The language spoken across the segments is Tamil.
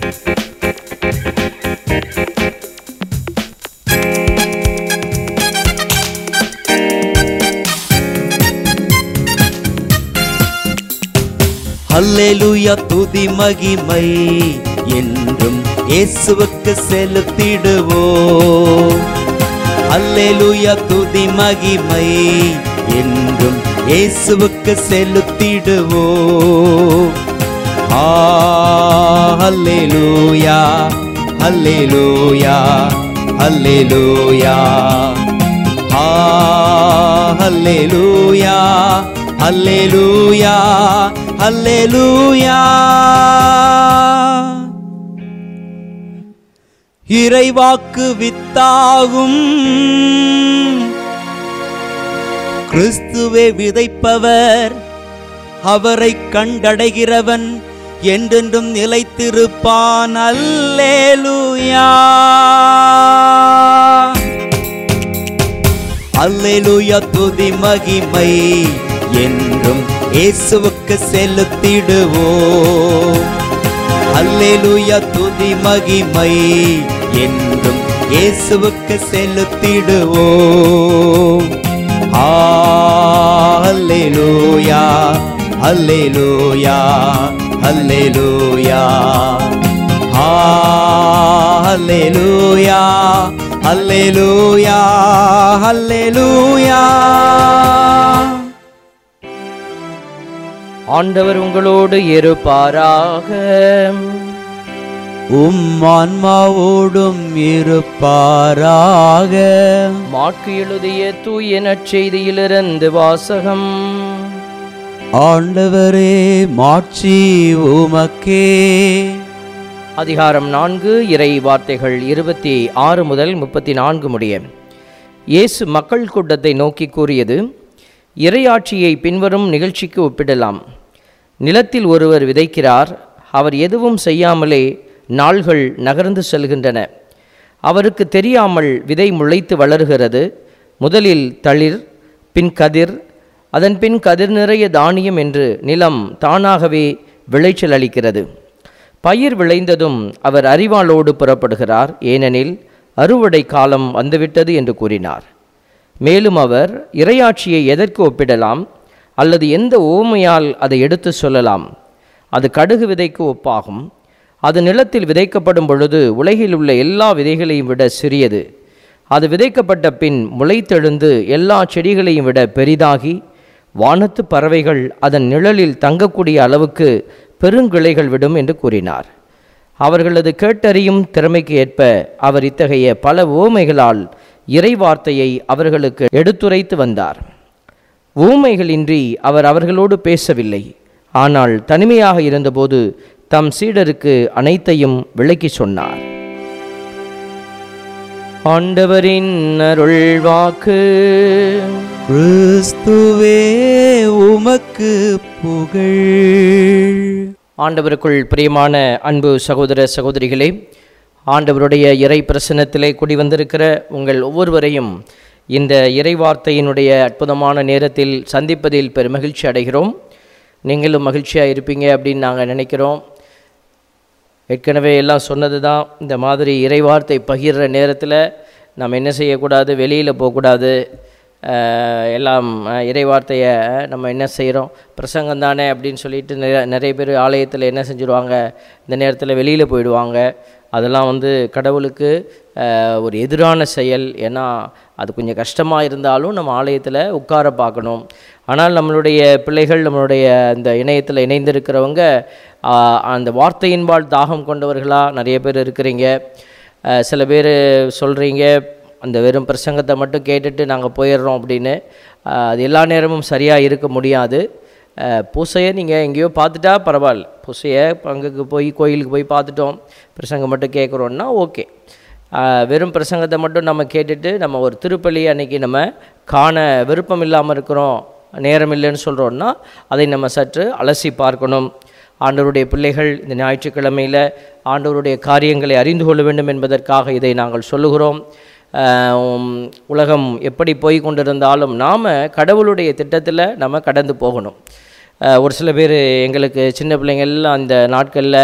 அல்லேலூயா துதி மகிமை என்றும் இயேசுவுக்கு செலுத்திடுவோம் அல்லேலூயா துதி மகிமை என்றும் இயேசுவுக்கு செலுத்திடுவோம் ஆ அல்லேலூயா அல்லேலூயா அல்லேலூயா ஆ அல்லேலூயா அல்லேலூயா அல்லேலூயா இறைவாக்கு வித்தாகும் கிறிஸ்துவே விதைப்பவர் அவரை கண்டடைகிறவன் என்றென்றும் நிலைத்திருப்பான் அல்லேலூயா அல்லேலூயா துதி மகிமை என்றும் இயேசுவுக்கு செலுத்திடுவோம் அல்லேலூயா துதி மகிமை என்றும் இயேசுவுக்கு செலுத்திடுவோம் ஆ, அல்லேலூயா அல்லேலூயா அல்லேலூயா ஆ, அல்லேலூயா அல்லேலூயா அல்லேலூயா ஆண்டவர் உங்களோடு இருப்பாராக உம் ஆன்மாவோடும் இருப்பாராக மாற்கு எழுதிய தூய நற்செய்தியிலிருந்து வாசகம் ஆண்டவரே மாட்சி உமக்கே அதிகாரம் நான்கு இறை வார்த்தைகள் இருபத்தி ஆறு முதல் முப்பத்தி நான்கு முடிய இயேசு மக்கள் கூட்டத்தை நோக்கி கூறியது இறையாட்சியை பின்வரும் நிகழ்ச்சிக்கு ஒப்பிடலாம் நிலத்தில் ஒருவர் விதைக்கிறார் அவர் எதுவும் செய்யாமலே நாள்கள் நகர்ந்து செல்கின்றன அவருக்கு தெரியாமல் விதை முளைத்து வளர்கிறது முதலில் தளிர் பின் கதிர் அதன் பின் கதிர் நிறைய தானியம் என்று நிலம் தானாகவே விளைச்சல் அளிக்கிறது பயிர் விளைந்ததும் அவர் அறிவாளோடு புறப்படுகிறார் ஏனெனில் அறுவடை காலம் வந்துவிட்டது என்று கூறினார் மேலும் அவர் இறையாட்சியை எதற்கு ஒப்பிடலாம் அல்லது எந்த ஓமையால் அதை எடுத்து சொல்லலாம் அது கடுகு விதைக்கு ஒப்பாகும் அது நிலத்தில் விதைக்கப்படும் பொழுது உலகில் உள்ள எல்லா விதைகளையும் விட சிறியது அது விதைக்கப்பட்ட பின் முளைத்தெழுந்து எல்லா செடிகளையும் விட பெரிதாகி வானத்து பறவைகள் அதன் நிழலில் தங்கக்கூடிய அளவுக்கு பெருங்கிளைகள் விடும் என்று கூறினார் அவர்களது கேட்டறியும் திறமைக்கு ஏற்ப அவர் இத்தகைய பல ஓமைகளால் இறை வார்த்தையை அவர்களுக்கு எடுத்துரைத்து வந்தார் ஊமைகளின்றி அவர் அவர்களோடு பேசவில்லை ஆனால் தனிமையாக இருந்தபோது தம் சீடருக்கு அனைத்தையும் விளக்கி சொன்னார் ஆண்டவரின் அருள் வாக்கு கிறிஸ்துவே உமக்கு புகழ் ஆண்டவருக்குள் பிரியமான அன்பு சகோதர சகோதரிகளே ஆண்டவருடைய இறை பிரசன்னத்திலே குடி வந்திருக்கிற உங்கள் ஒவ்வொருவரையும் இந்த இறை வார்த்தையினுடைய அற்புதமான நேரத்தில் சந்திப்பதில் பெருமகிழ்ச்சி அடைகிறோம் நீங்களும் மகிழ்ச்சியாக இருப்பீங்க அப்படின்னு நாங்கள் நினைக்கிறோம் ஏற்கனவே எல்லாம் சொன்னது தான் இந்த மாதிரி இறைவார்த்தை பகிர்ற நேரத்தில் நம்ம என்ன செய்யக்கூடாது வெளியில் போகக்கூடாது அஹ், எல்லாம் அஹ், இறைவார்த்தையை நம்ம என்ன செய்கிறோம் பிரசங்கம் தானே அப்படின்னு சொல்லிட்டு நிறைய நிறைய பேர் ஆலயத்தில் என்ன செஞ்சுருவாங்க இந்த நேரத்தில் வெளியில் போயிடுவாங்க அதெல்லாம் வந்து கடவுளுக்கு அஹ், ஒரு எதிரான செயல் ஏன்னா அது கொஞ்சம் கஷ்டமாக இருந்தாலும் நம்ம ஆலயத்தில் உட்கார பார்க்கணும் ஆனால் நம்மளுடைய பிள்ளைகள் நம்மளுடைய இந்த இணையத்தில் இணைந்திருக்கிறவங்க ஆஹ், அந்த வார்த்தையின்பால் தாகம் கொண்டவர்களாக நிறைய பேர் இருக்கிறீங்க அஹ், சில பேர் சொல்கிறீங்க அந்த வெறும் பிரசங்கத்தை மட்டும் கேட்டுட்டு நாங்கள் போயிடுறோம் அப்படின்னு அஹ், அது எல்லா நேரமும் சரியாக இருக்க முடியாது அஹ், பூசையை நீங்கள் எங்கேயோ பார்த்துட்டா பரவாயில்ல பூசையை அங்குக்கு போய் கோயிலுக்கு போய் பார்த்துட்டோம் பிரசங்கம் மட்டும் கேட்குறோன்னா ஓகே ஆஹ் வெறும் பிரசங்கத்தை மட்டும் நம்ம கேட்டுட்டு நம்ம ஒரு திருப்பலி அன்னைக்கு நம்ம காண விருப்பம் இல்லாமல் இருக்கிறோம் நேரம் இல்லைன்னு சொல்கிறோன்னா அதை நம்ம சற்று அலசி பார்க்கணும் ஆண்டவருடைய பிள்ளைகள் இந்த ஞாயிற்றுக்கிழமையில் ஆண்டவருடைய காரியங்களை அறிந்து கொள்ள வேண்டும் என்பதற்காக இதை நாங்கள் சொல்லுகிறோம் ஆஹ் உம், உலகம் எப்படி போய் கொண்டிருந்தாலும் நாம் கடவுளுடைய திட்டத்தில் நம்ம கடந்து போகணும் அஹ் ஒரு சில பேர் எங்களுக்கு சின்ன பிள்ளைங்க எல்லாம் அந்த நாட்களில்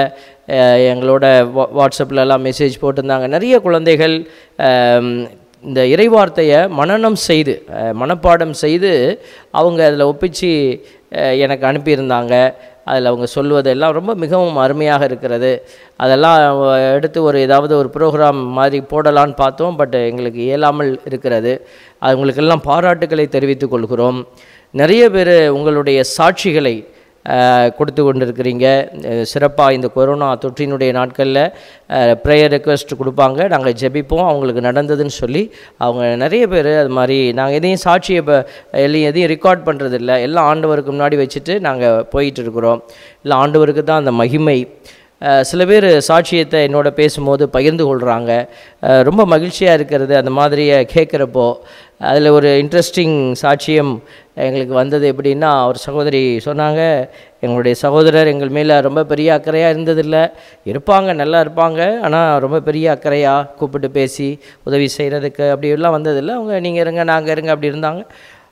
அஹ், எங்களோட வா வாட்ஸ்அப்பில் எல்லாம் மெசேஜ் போட்டிருந்தாங்க நிறைய குழந்தைகள் அம், இந்த இறைவார்த்தையை மனனம் செய்து அஹ், மனப்பாடம் செய்து அவங்க அதில் ஒப்பிச்சு அஹ், எனக்கு அனுப்பியிருந்தாங்க அதில் அவங்க சொல்வதெல்லாம் ரொம்ப மிகவும் அருமையாக இருக்கிறது அதெல்லாம் எடுத்து ஒரு ஏதாவது ஒரு ப்ரோக்ராம் மாதிரி போடலான்னு பார்த்தோம் பட் எங்களுக்கு இயலாமல் இருக்கிறது அவங்களுக்கெல்லாம் பாராட்டுக்களை தெரிவித்துக் கொள்கிறோம் நிறைய பேர் உங்களுடைய சாட்சிகளை அஹ், கொடுத்து கொண்டிருக்கிறீங்க சிறப்பாக இந்த கொரோனா தொற்றினுடைய நாட்களில் ப்ரேயர் ரெக்வெஸ்ட் கொடுப்பாங்க நாங்கள் ஜெபிப்போம் அவங்களுக்கு நடந்ததுன்னு சொல்லி அவங்க நிறைய பேர் அது மாதிரி நாங்கள் எதையும் சாட்சியை இப்போ எல்லாம் எதையும் ரெக்கார்ட் பண்ணுறதில்ல எல்லாம் ஆண்டவருக்கு முன்னாடி வச்சுட்டு நாங்கள் போயிட்டு இருக்கிறோம் இல்லை ஆண்டவருக்கு தான் அந்த மகிமை அஹ் சில பேர் சாட்சியத்தை என்னோட பேசும்போது பகிர்ந்து கொள்கிறாங்க அஹ் ரொம்ப மகிழ்ச்சியாக இருக்கிறது அந்த மாதிரியை கேட்குறப்போ அதில் ஒரு இன்ட்ரெஸ்டிங் சாட்சியம் எங்களுக்கு வந்தது எப்படின்னா ஒரு சகோதரி சொன்னாங்க எங்களுடைய சகோதரர் எங்கள் மேலே ரொம்ப பெரிய அக்கறையாக இருந்ததில்லை இருப்பாங்க நல்லா இருப்பாங்க ஆனால் ரொம்ப பெரிய அக்கறையாக கூப்பிட்டு பேசி உதவி செய்கிறதுக்கு அப்படியெல்லாம் வந்ததில்லை அவங்க நீங்கள் இருங்க நாங்கள் இருங்க அப்படி இருந்தாங்க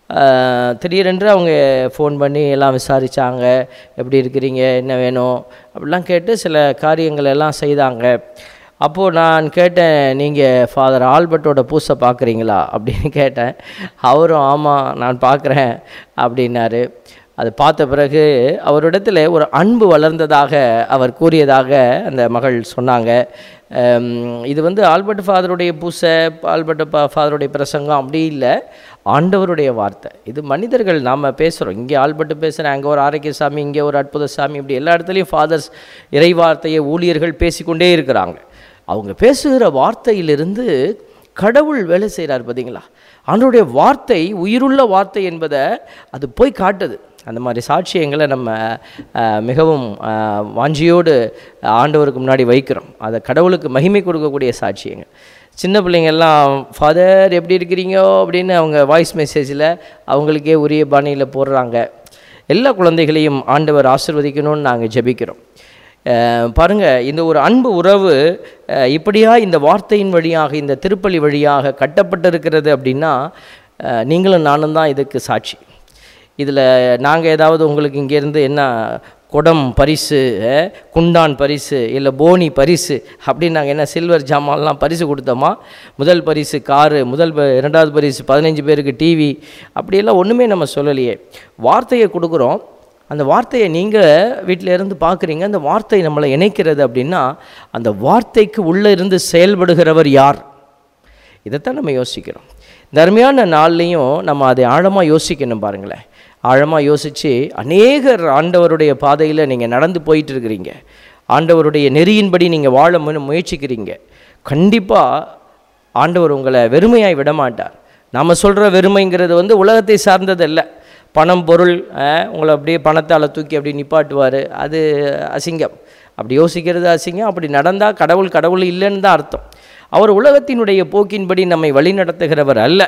ஆஹ் திடீரென்று அவங்க ஃபோன் பண்ணி எல்லாம் விசாரித்தாங்க எப்படி இருக்கிறீங்க என்ன வேணும் அப்படிலாம் கேட்டு சில காரியங்கள் எல்லாம் செய்தாங்க அப்போது நான் கேட்டேன் நீங்கள் ஃபாதர் ஆல்பர்ட்டோட பூசை பார்க்குறீங்களா அப்படின்னு கேட்டேன் அவரும் ஆமாம் நான் பார்க்குறேன் அப்படின்னாரு அது பார்த்த பிறகு அவரிடத்தில் ஒரு அன்பு வளர்ந்ததாக அவர் கூறியதாக அந்த மகள் சொன்னாங்க அம், இது வந்து ஆல்பர்ட் ஃபாதருடைய பூசை ஆல்பர்ட் பா ஃபாதருடைய பிரசங்கம் அப்படி இல்லை ஆண்டவருடைய வார்த்தை இது மனிதர்கள் நாம் பேசுகிறோம் இங்கே ஆல்பர்ட் பேசுகிறேன் அங்கே ஒரு ஆரோக்கிய சாமி இங்கே ஒரு அற்புத சாமி இப்படி எல்லா இடத்துலையும் ஃபாதர்ஸ் இறை வார்த்தையை ஊழியர்கள் பேசிக்கொண்டே இருக்கிறாங்க அவங்க பேசுகிற வார்த்தையிலிருந்து கடவுள் வேலை செய்கிறார் பார்த்தீங்களா ஆண்டவருடைய வார்த்தை உயிருள்ள வார்த்தை என்பதை அது போய் காட்டுது அந்த மாதிரி சாட்சியங்களை நம்ம அஹ், மிகவும் அஹ், வாஞ்சியோடு ஆண்டவருக்கு முன்னாடி வைக்கிறோம் அதை கடவுளுக்கு மகிமை கொடுக்கக்கூடிய சாட்சியங்கள் சின்ன பிள்ளைங்கள்லாம் ஃபாதர் எப்படி இருக்கிறீங்கோ அப்படின்னு அவங்க வாய்ஸ் மெசேஜில் அவங்களுக்கே உரிய பாணியில் போடுறாங்க எல்லா குழந்தைகளையும் ஆண்டவர் ஆசிர்வதிக்கணும்னு நாங்கள் ஜெபிக்கிறோம் அஹ் பாருங்க இந்த ஒரு அன்பு உறவு அஹ் இப்படியா இந்த வார்த்தையின் வழியாக இந்த திருப்பலி வழியாக கட்டப்பட்டிருக்கிறது அப்படின்னா அஹ் நீங்களும் நானும் தான் இதுக்கு சாட்சி இதில் நாங்கள் ஏதாவது உங்களுக்கு இங்கேருந்து என்ன குடம் பரிசு அஹ், குண்டான் பரிசு இல்லை போனி பரிசு அப்படின்னு நாங்கள் என்ன சில்வர் ஜாமான்லாம் பரிசு கொடுத்தோமா முதல் பரிசு காரு முதல் ப- இரண்டாவது பரிசு பதினஞ்சு பேருக்கு டிவி அப்படியெல்லாம் ஒன்றுமே நம்ம சொல்லலையே வார்த்தையை கொடுக்குறோம் அந்த வார்த்தையை நீங்கள் வீட்டில் இருந்து பார்க்குறீங்க அந்த வார்த்தை நம்மளை இணைக்கிறது அப்படின்னா அந்த வார்த்தைக்கு உள்ளே இருந்து செயல்படுகிறவர் யார் இதைத்தான் நம்ம யோசிக்கிறோம் இந்த அருமையான நாள்லேயும் நம்ம அதை ஆழமாக யோசிக்கணும் பாருங்களேன் ஆழமாக யோசித்து அநேகர் ஆண்டவருடைய பாதையில் நீங்கள் நடந்து போயிட்டு இருக்கிறீங்க ஆண்டவருடைய நெறியின்படி நீங்கள் வாழ மு- முயற்சிக்கிறீங்க கண்டிப்பாக ஆண்டவர் உங்களை வெறுமையாய் விட மாட்டார் நாம் சொல்கிற வெறுமைங்கிறது வந்து உலகத்தை சார்ந்தது இல்லை பணம் பொருள் அஹ், உங்களை அப்படியே பணத்தால் தூக்கி அப்படி நிப்பாட்டுவார் அது அசிங்கம் அப்படி யோசிக்கிறது அசிங்கம் அப்படி நடந்தால் கடவுள் கடவுள் இல்லைன்னு தான் அர்த்தம் அவர் உலகத்தினுடைய போக்கின்படி நம்மை வழிநடத்துகிறவர் அல்ல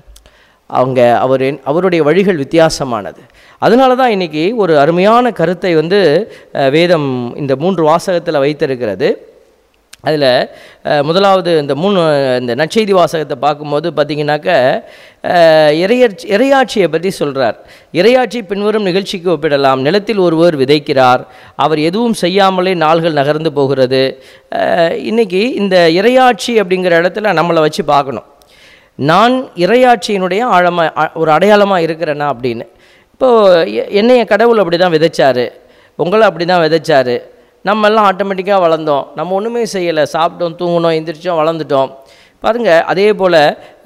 அவங்க அவர் என்- அவருடைய வழிகள் வித்தியாசமானது அதனால தான் இன்றைக்கி ஒரு அருமையான கருத்தை வந்து அஹ், வேதம் இந்த மூன்று வாசகத்தில் வைத்திருக்கிறது அதில் முதலாவது இந்த மூணு இந்த நற்செய்தி வாசகத்தை பார்க்கும்போது பார்த்தீங்கன்னாக்க அஹ், இறையற் இறையாட்சியை பற்றி சொல்கிறார் இறையாட்சி பின்வரும் நிகழ்ச்சிக்கு ஒப்பிடலாம் நிலத்தில் ஒருவர் விதைக்கிறார் அவர் எதுவும் செய்யாமலே நாள்கள் நகர்ந்து போகிறது அஹ், இன்னைக்கு இந்த இறையாட்சி அப்படிங்கிற இடத்துல நம்மளை வச்சு பார்க்கணும் நான் இறையாட்சியினுடைய ஆழமாக ஒரு அடையாளமாக இருக்கிறேனா அப்படின்னு இப்போது என்னைய கடவுள் அப்படி தான் விதைச்சாரு உங்களை அப்படி தான் விதைச்சாரு நம்ம எல்லாம் ஆட்டோமேட்டிக்காக வளர்ந்தோம் நம்ம ஒன்றுமே செய்யலை சாப்பிட்டோம் தூங்கினோம் எந்திரிச்சோம் வளர்ந்துட்டோம் பாருங்கள் அதே போல்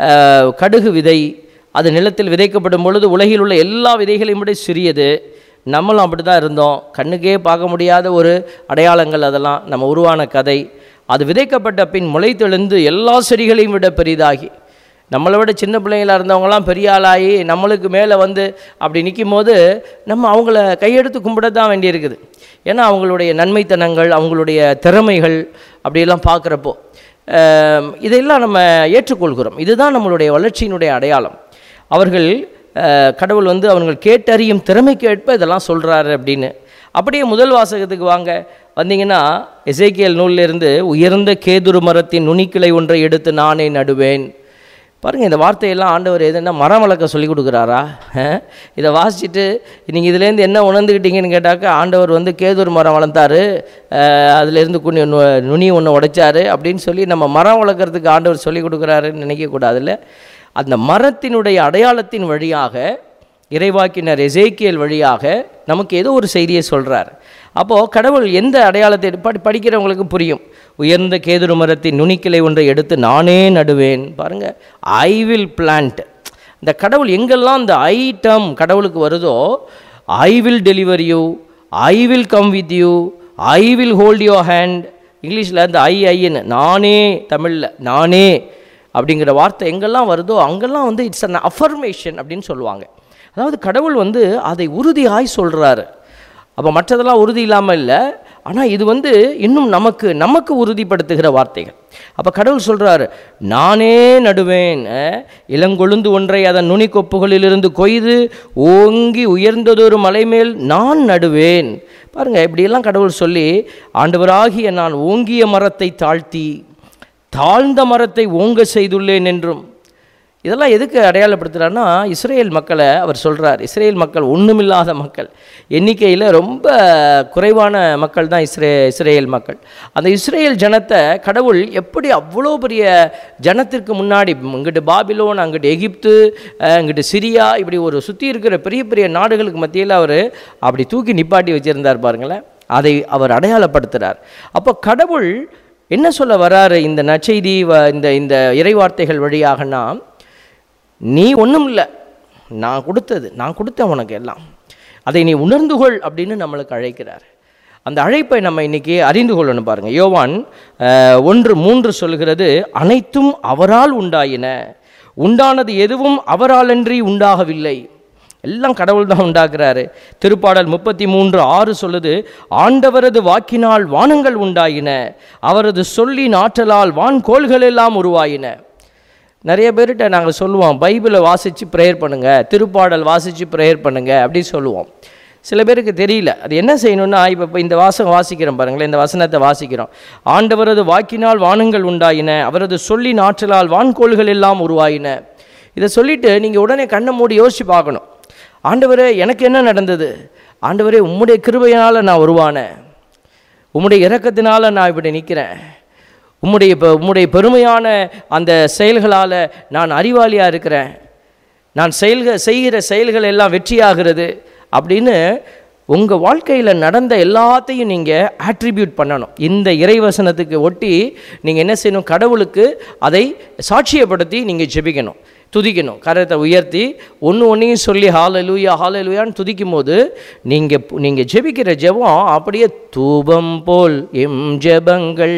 கடுகு விதை அது நிலத்தில் விதைக்கப்படும் பொழுது உலகில் உள்ள எல்லா விதைகளையும் விட சிறியது நம்மளும் அப்படி தான் இருந்தோம் கண்ணுக்கே பார்க்க முடியாத ஒரு அடையாளங்கள் அதெல்லாம் நம்ம உருவான கதை அது விதைக்கப்பட்ட பின் முளைத்தெழுந்து எல்லா செடிகளையும் விட பெரிதாகி நம்மளை விட சின்ன பிள்ளைங்களா இருந்தவங்கலாம் பெரிய ஆளாகி நம்மளுக்கு மேலே வந்து அப்படி நிற்கும் போது நம்ம அவங்கள கையெடுத்து கும்பிட தான் வேண்டியிருக்குது ஏன்னா அவங்களுடைய நன்மைத்தனங்கள் அவங்களுடைய திறமைகள் அப்படியெல்லாம் பார்க்குறப்போ அஹ், இதையெல்லாம் நம்ம ஏற்றுக்கொள்கிறோம் இதுதான் நம்மளுடைய வளர்ச்சியினுடைய அடையாளம் அவர்கள் அஹ், கடவுள் வந்து அவர்கள் கேட்டறியும் திறமைக்கு ஏற்ப இதெல்லாம் சொல்கிறாரு அப்படின்னு அப்படியே முதல் வாசகத்துக்கு வாங்க வந்தீங்கன்னா எசேக்கியல் நூலிலிருந்து உயர்ந்த கேதுரு மரத்தின் நுனிக்கிளை ஒன்றை எடுத்து நானே நடுவேன் பாருங்கள் இந்த வார்த்தையெல்லாம் ஆண்டவர் எதுன்னா மரம் வளர்க்க சொல்லி கொடுக்குறாரா அஹ்? இதை வாசிச்சுட்டு நீங்கள் இதுலேருந்து என்ன உணர்ந்துக்கிட்டீங்கன்னு கேட்டாக்கா ஆண்டவர் வந்து கேதூர் மரம் வளர்த்தாரு அஹ், அதுலேருந்து குனி நு- நுனி ஒன்று உடைச்சாரு அப்படின்னு சொல்லி நம்ம மரம் வளர்க்குறதுக்கு ஆண்டவர் சொல்லி கொடுக்குறாருன்னு நினைக்கக்கூடாதுல்ல அந்த மரத்தினுடைய அடையாளத்தின் வழியாக இறைவாக்கினர் எசேக்கியல் வழியாக நமக்கு ஏதோ ஒரு செய்தியை சொல்கிறார் அப்போது கடவுள் எந்த அடையாளத்தை படி படிக்கிறவங்களுக்கு புரியும் உயர்ந்த கேதுரு மரத்தின் நுனிக்கிளை ஒன்றை எடுத்து நானே நடுவேன் பாருங்கள் ஐ வில் பிளான்ட் இந்த கடவுள் எங்கெல்லாம் இந்த ஐட்டம் கடவுளுக்கு வருதோ I will deliver you I will come with you I will hold your hand இங்கிலீஷில் இந்த ஐ ஐன்னு நானே தமிழில் நானே அப்படிங்கிற வார்த்தை எங்கெல்லாம் வருதோ அங்கெல்லாம் வந்து இட்ஸ் அன் அஃபர்மேஷன் அப்படின்னு சொல்லுவாங்க அதாவது கடவுள் வந்து அதை உறுதியாய் சொல்கிறாரு அப்போ மற்றதெல்லாம் உறுதி இல்லாமல் இல்லை ஆனால் இது வந்து இன்னும் நமக்கு நமக்கு உறுதிப்படுத்துகிற வார்த்தைகள் அப்போ கடவுள் சொல்கிறாரு நானே நடுவேன் அஹ், இளங்கொழுந்து ஒன்றை அதன் நுனிக்கொப்புகளிலிருந்து கொய்து ஓங்கி உயர்ந்ததொரு மலை மேல் நான் நடுவேன் பாருங்கள் இப்படியெல்லாம் கடவுள் சொல்லி ஆண்டவராகிய நான் ஓங்கிய மரத்தை தாழ்த்தி தாழ்ந்த மரத்தை ஓங்க செய்துள்ளேன் என்றும் இதெல்லாம் எதுக்கு அடையாளப்படுத்துகிறாருன்னா இஸ்ரேல் மக்களை அவர் சொல்கிறார் இஸ்ரேல் மக்கள் ஒன்றுமில்லாத மக்கள் எண்ணிக்கையில் ரொம்ப குறைவான மக்கள் தான் இஸ்ரே இஸ்ரேல் மக்கள் அந்த இஸ்ரேல் ஜனத்தை கடவுள் எப்படி அவ்வளோ பெரிய ஜனத்திற்கு முன்னாடி இங்கிட்டு பாபிலோன் அங்கிட்டு எகிப்து அஹ், இங்கிட்டு சிரியா இப்படி ஒரு சுற்றி இருக்கிற பெரிய பெரிய நாடுகளுக்கு மத்தியில் அவர் அப்படி தூக்கி நிப்பாட்டி வச்சுருந்தார் பாருங்களேன் அதை அவர் அடையாளப்படுத்துகிறார் அப்போ கடவுள் என்ன சொல்ல வராரு இந்த நற்செய்தி வ- இந்த இந்த இறைவார்த்தைகள் வழியாகனா நீ ஒன்றும் இல்லை நான் கொடுத்தது நான் கொடுத்தேன் உனக்கு எல்லாம் அதை நீ உணர்ந்து கொள் அப்படின்னு நம்மளுக்கு அழைக்கிறார் அந்த அழைப்பை நம்ம இன்னைக்கு அறிந்து கொள்ளணும் பாருங்கள் யோவான் அஹ், ஒன்று மூன்று சொல்கிறது அனைத்தும் அவரால் உண்டாயின உண்டானது எதுவும் அவராலன்றி உண்டாகவில்லை எல்லாம் கடவுள் தான் உண்டாக்குறாரு திருப்பாடல் முப்பத்தி மூன்று ஆறு சொல்லுது ஆண்டவரது வாக்கினால் வானங்கள் உண்டாயின அவரது சொல்லின் ஆற்றலால் வான்கோள்கள் எல்லாம் உருவாயின நிறைய பேர்கிட்ட நாங்கள் சொல்லுவோம் பைபிளை வாசித்து ப்ரேயர் பண்ணுங்கள் திருப்பாடல் வாசித்து ப்ரேயர் பண்ணுங்கள் அப்படி சொல்லுவோம் சில பேருக்கு தெரியல அது என்ன செய்யணும்னா இப்போ இப்போ இந்த வாசகம் வாசிக்கிறோம் பாருங்களேன் இந்த வசனத்தை வாசிக்கிறோம் ஆண்டவரது வாக்கினால் வானங்கள் உண்டாயின அவரது சொல்லின் ஆற்றலால் வான்கோள்கள் எல்லாம் உருவாயின இதை சொல்லிட்டு நீங்கள் உடனே கண்ணை மூடி யோசிச்சு பார்க்கணும் ஆண்டவரே எனக்கு என்ன நடந்தது ஆண்டவரே உம்முடைய கிருபையினால் நான் உருவானேன் உம்முடைய இரக்கத்தினால நான் இப்படி நிற்கிறேன் உம்முடைய பெ- உம்முடைய பெருமையான அந்த செயல்களால் நான் அறிவாளியாக இருக்கிறேன் நான் செயல்கள் செய்கிற செயல்கள் எல்லாம் வெற்றியாகிறது அப்படின்னு உங்கள் வாழ்க்கையில் நடந்த எல்லாத்தையும் நீங்கள் ஆட்ரிபியூட் பண்ணணும் இந்த இறைவசனத்துக்கு ஒட்டி நீங்கள் என்ன செய்யணும் கடவுளுக்கு அதை சாட்சியப்படுத்தி நீங்கள் ஜெபிக்கணும் துதிக்கணும் கரத்தை உயர்த்தி ஒன்று ஒன்றையும் சொல்லி ஹாலலூயா ஹாலலூயான்னு துதிக்கும் போது நீங்கள் நீங்கள் ஜெபிக்கிற ஜெபம் அப்படியே தூபம் போல் எம் ஜெபங்கள்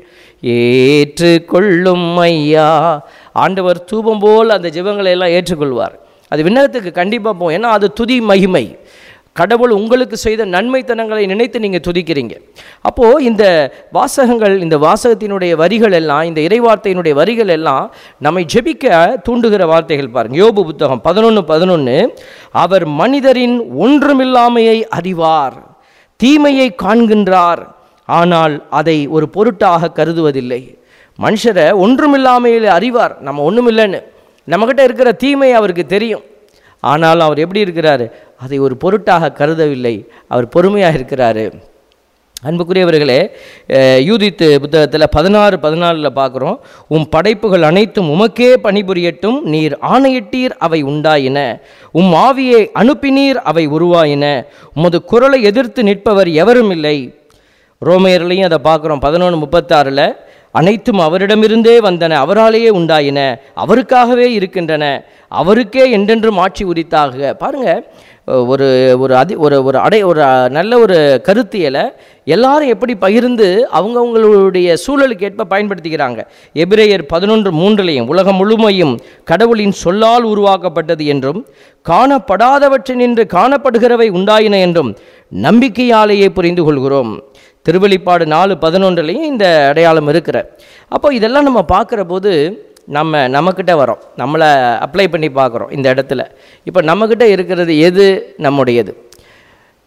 ஏற்றுக்கொள்ளும் ஐயா ஆண்டவர் தூபம் போல் அந்த ஜெபங்களை எல்லாம் ஏற்றுக்கொள்வார் அது விண்ணகத்துக்கு கண்டிப்பாக போகும் ஏன்னா அது துதி மகிமை கடவுள் உங்களுக்கு செய்த நன்மைத்தனங்களை நினைத்து நீங்கள் துதிக்கிறீங்க அப்போது இந்த வாசகங்கள் இந்த வாசகத்தினுடைய வரிகள் எல்லாம் இந்த இறைவார்த்தையினுடைய வரிகள் எல்லாம் நம்மை ஜெபிக்க தூண்டுகிற வார்த்தைகள் பாருங்க யோபு புத்தகம் பதினொன்று பதினொன்று அவர் மனிதரின் ஒன்றுமில்லாமையை அறிவார் தீமையை காண்கின்றார் ஆனால் அதை ஒரு பொருட்டாக கருதுவதில்லை மனுஷரை ஒன்றுமில்லாமையில் அறிவார் நம்ம ஒன்றுமில்லைன்னு நம்மக்கிட்ட இருக்கிற தீமை அவருக்கு தெரியும் ஆனால் அவர் எப்படி இருக்கிறாரு அதை ஒரு பொருட்டாக கருதவில்லை அவர் பொறுமையாக இருக்கிறாரு அன்புக்குரியவர்களே அஹ், யூதித்து புத்தகத்தில் பதினாறு பதினாலில் பார்க்குறோம் உம் படைப்புகள் அனைத்தும் உமக்கே பணிபுரியட்டும் நீர் ஆணையிட்டீர் அவை உண்டாயின உம் ஆவியை அனுப்பினீர் அவை உருவாயின உமது குரலை எதிர்த்து நிற்பவர் எவரும் இல்லை ரோமையர்லையும் அதை பார்க்குறோம் பதினொன்று முப்பத்தாறில் அனைத்தும் அவரிடமிருந்தே வந்தன அவராலேயே உண்டாயின அவருக்காகவே இருக்கின்றன அவருக்கே என்றென்றும் ஆட்சி உரித்தாக பாருங்க ஒரு ஒரு அதி ஒரு ஒரு அடை ஒரு நல்ல ஒரு கருத்தியலை எல்லாரும் எப்படி பகிர்ந்து அவங்கவுங்களுடைய சூழலுக்கு ஏற்ப பயன்படுத்திக்கிறாங்க எபிரேயர் பதினொன்று மூன்றுலையும் உலகம் முழுமையும் கடவுளின் சொல்லால் உருவாக்கப்பட்டது என்றும் காணப்படாதவற்றினின்று காணப்படுகிறவை உண்டாயின என்றும் நம்பிக்கையாலேயே புரிந்து கொள்கிறோம் திருவெளிப்பாடு நாலு பதினொன்றுலையும் இந்த அடையாளம் இருக்கிற அப்போ இதெல்லாம் நம்ம பார்க்குற போது நம்ம நம்மக்கிட்ட வரோம் நம்மளை அப்ளை பண்ணி பார்க்குறோம் இந்த இடத்துல இப்போ நம்மக்கிட்ட இருக்கிறது எது நம்முடையது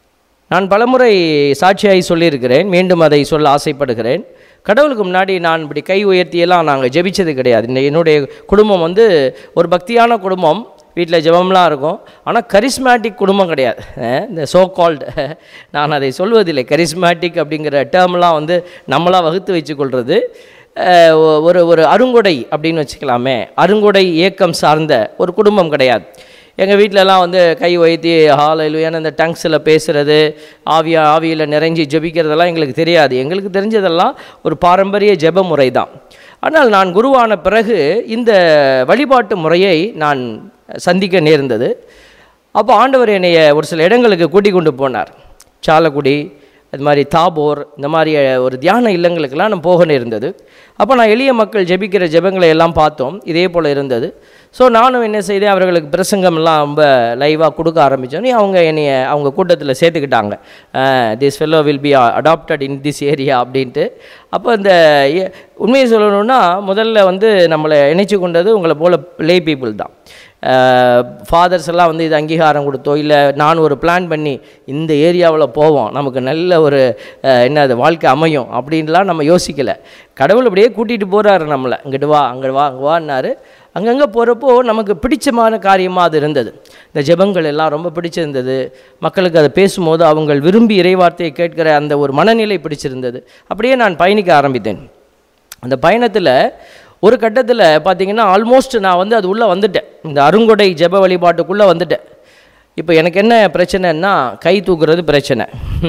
நான் பலமுறை சாட்சியாய் சொல்லியிருக்கிறேன் மீண்டும் அதை சொல்ல ஆசைப்படுகிறேன் கடவுளுக்கு முன்னாடி நான் இப்படி கை உயர்த்தியெல்லாம் நாங்கள் ஜெபிச்சது கிடையாது இந்த என்னுடைய குடும்பம் வந்து ஒரு பக்தியான குடும்பம் வீட்டில் ஜெபம்லாம் இருக்கும் ஆனால் கரிஸ்மேட்டிக் குடும்பம் கிடையாது அஹ் இந்த சோ கால்டு நான் அதை சொல்வதில்லை கரிஸ்மேட்டிக் அப்படிங்கிற டேர்ம்லாம் வந்து நம்மளாக வகுத்து வச்சுக்கொள்வது அஹ் ஒ- ஒரு ஒரு அருங்கொடை அப்படின்னு வச்சுக்கலாமே அருங்கொடை இயக்கம் சார்ந்த ஒரு குடும்பம் கிடையாது எங்கள் வீட்டிலலாம் வந்து கை உயர்த்தி ஹாலையில் ஏன்னா இந்த டங்ஸில் பேசுகிறது ஆவியா ஆவியில் நிறைஞ்சி ஜெபிக்கிறதெல்லாம் எங்களுக்கு தெரியாது எங்களுக்கு தெரிஞ்சதெல்லாம் ஒரு பாரம்பரிய ஜெப முறை தான் ஆனால் நான் குருவான பிறகு இந்த வழிபாட்டு முறையை நான் சந்திக்க நேர்ந்தது அப்போ ஆண்டவர் என்னைய ஒரு சில இடங்களுக்கு கூட்டிக் கொண்டு போனார் சாலக்குடி அது மாதிரி தாபோர் இந்த மாதிரி ஒரு தியான இல்லங்களுக்கெல்லாம் நான் போக நேர்ந்தது அப்போ நான் எளிய மக்கள் ஜெபிக்கிற ஜெபங்களை எல்லாம் பார்த்தோம் இதே போல் இருந்தது ஸோ நானும் என்ன செய்தேன் அவர்களுக்கு பிரசங்கம்லாம் ரொம்ப லைவாக கொடுக்க ஆரம்பித்தோன்னே அவங்க என்னைய அவங்க கூட்டத்தில் சேர்த்துக்கிட்டாங்க this fellow will be adapted in this area அப்படின்ட்டு அப்போ இந்த எ- உண்மையை சொல்லணும்னா முதல்ல வந்து நம்மளை இணைச்சு கொண்டது உங்களை போல் லே பீப்புள் தான் ஃபாதர்ஸ் எல்லாம் வந்து இது அங்கீகாரம் கொடுத்தோ இல்லை நான் ஒரு பிளான் பண்ணி இந்த ஏரியாவில் போவோம் நமக்கு நல்ல ஒரு அஹ், என்னது வாழ்க்கை அமையும் அப்படின்லாம் நம்ம யோசிக்கலை கடவுள் அப்படியே கூட்டிகிட்டு போகிறாரு நம்மளை இங்கிட்டு வா அங்கே வா அங்கே வான்னாரு அங்கங்கே போகிறப்போ நமக்கு பிடிச்சமான காரியமாக அது இருந்தது இந்த ஜெபங்கள் எல்லாம் ரொம்ப பிடிச்சிருந்தது மக்களுக்கு அதை பேசும்போது அவங்க விரும்பி இறைவார்த்தையை கேட்கிற அந்த ஒரு மனநிலை பிடிச்சிருந்தது அப்படியே நான் பயணிக்க ஆரம்பித்தேன் அந்த பயணத்தில் ஒரு கட்டத்தில் பார்த்தீங்கன்னா ஆல்மோஸ்ட் நான் வந்து அது உள்ளே வந்துட்டேன் இந்த அருங்கொடை ஜெப வழிபாட்டுக்குள்ளே வந்துட்டேன் இப்போ எனக்கு என்ன பிரச்சனைன்னா கை தூக்குறது பிரச்சனை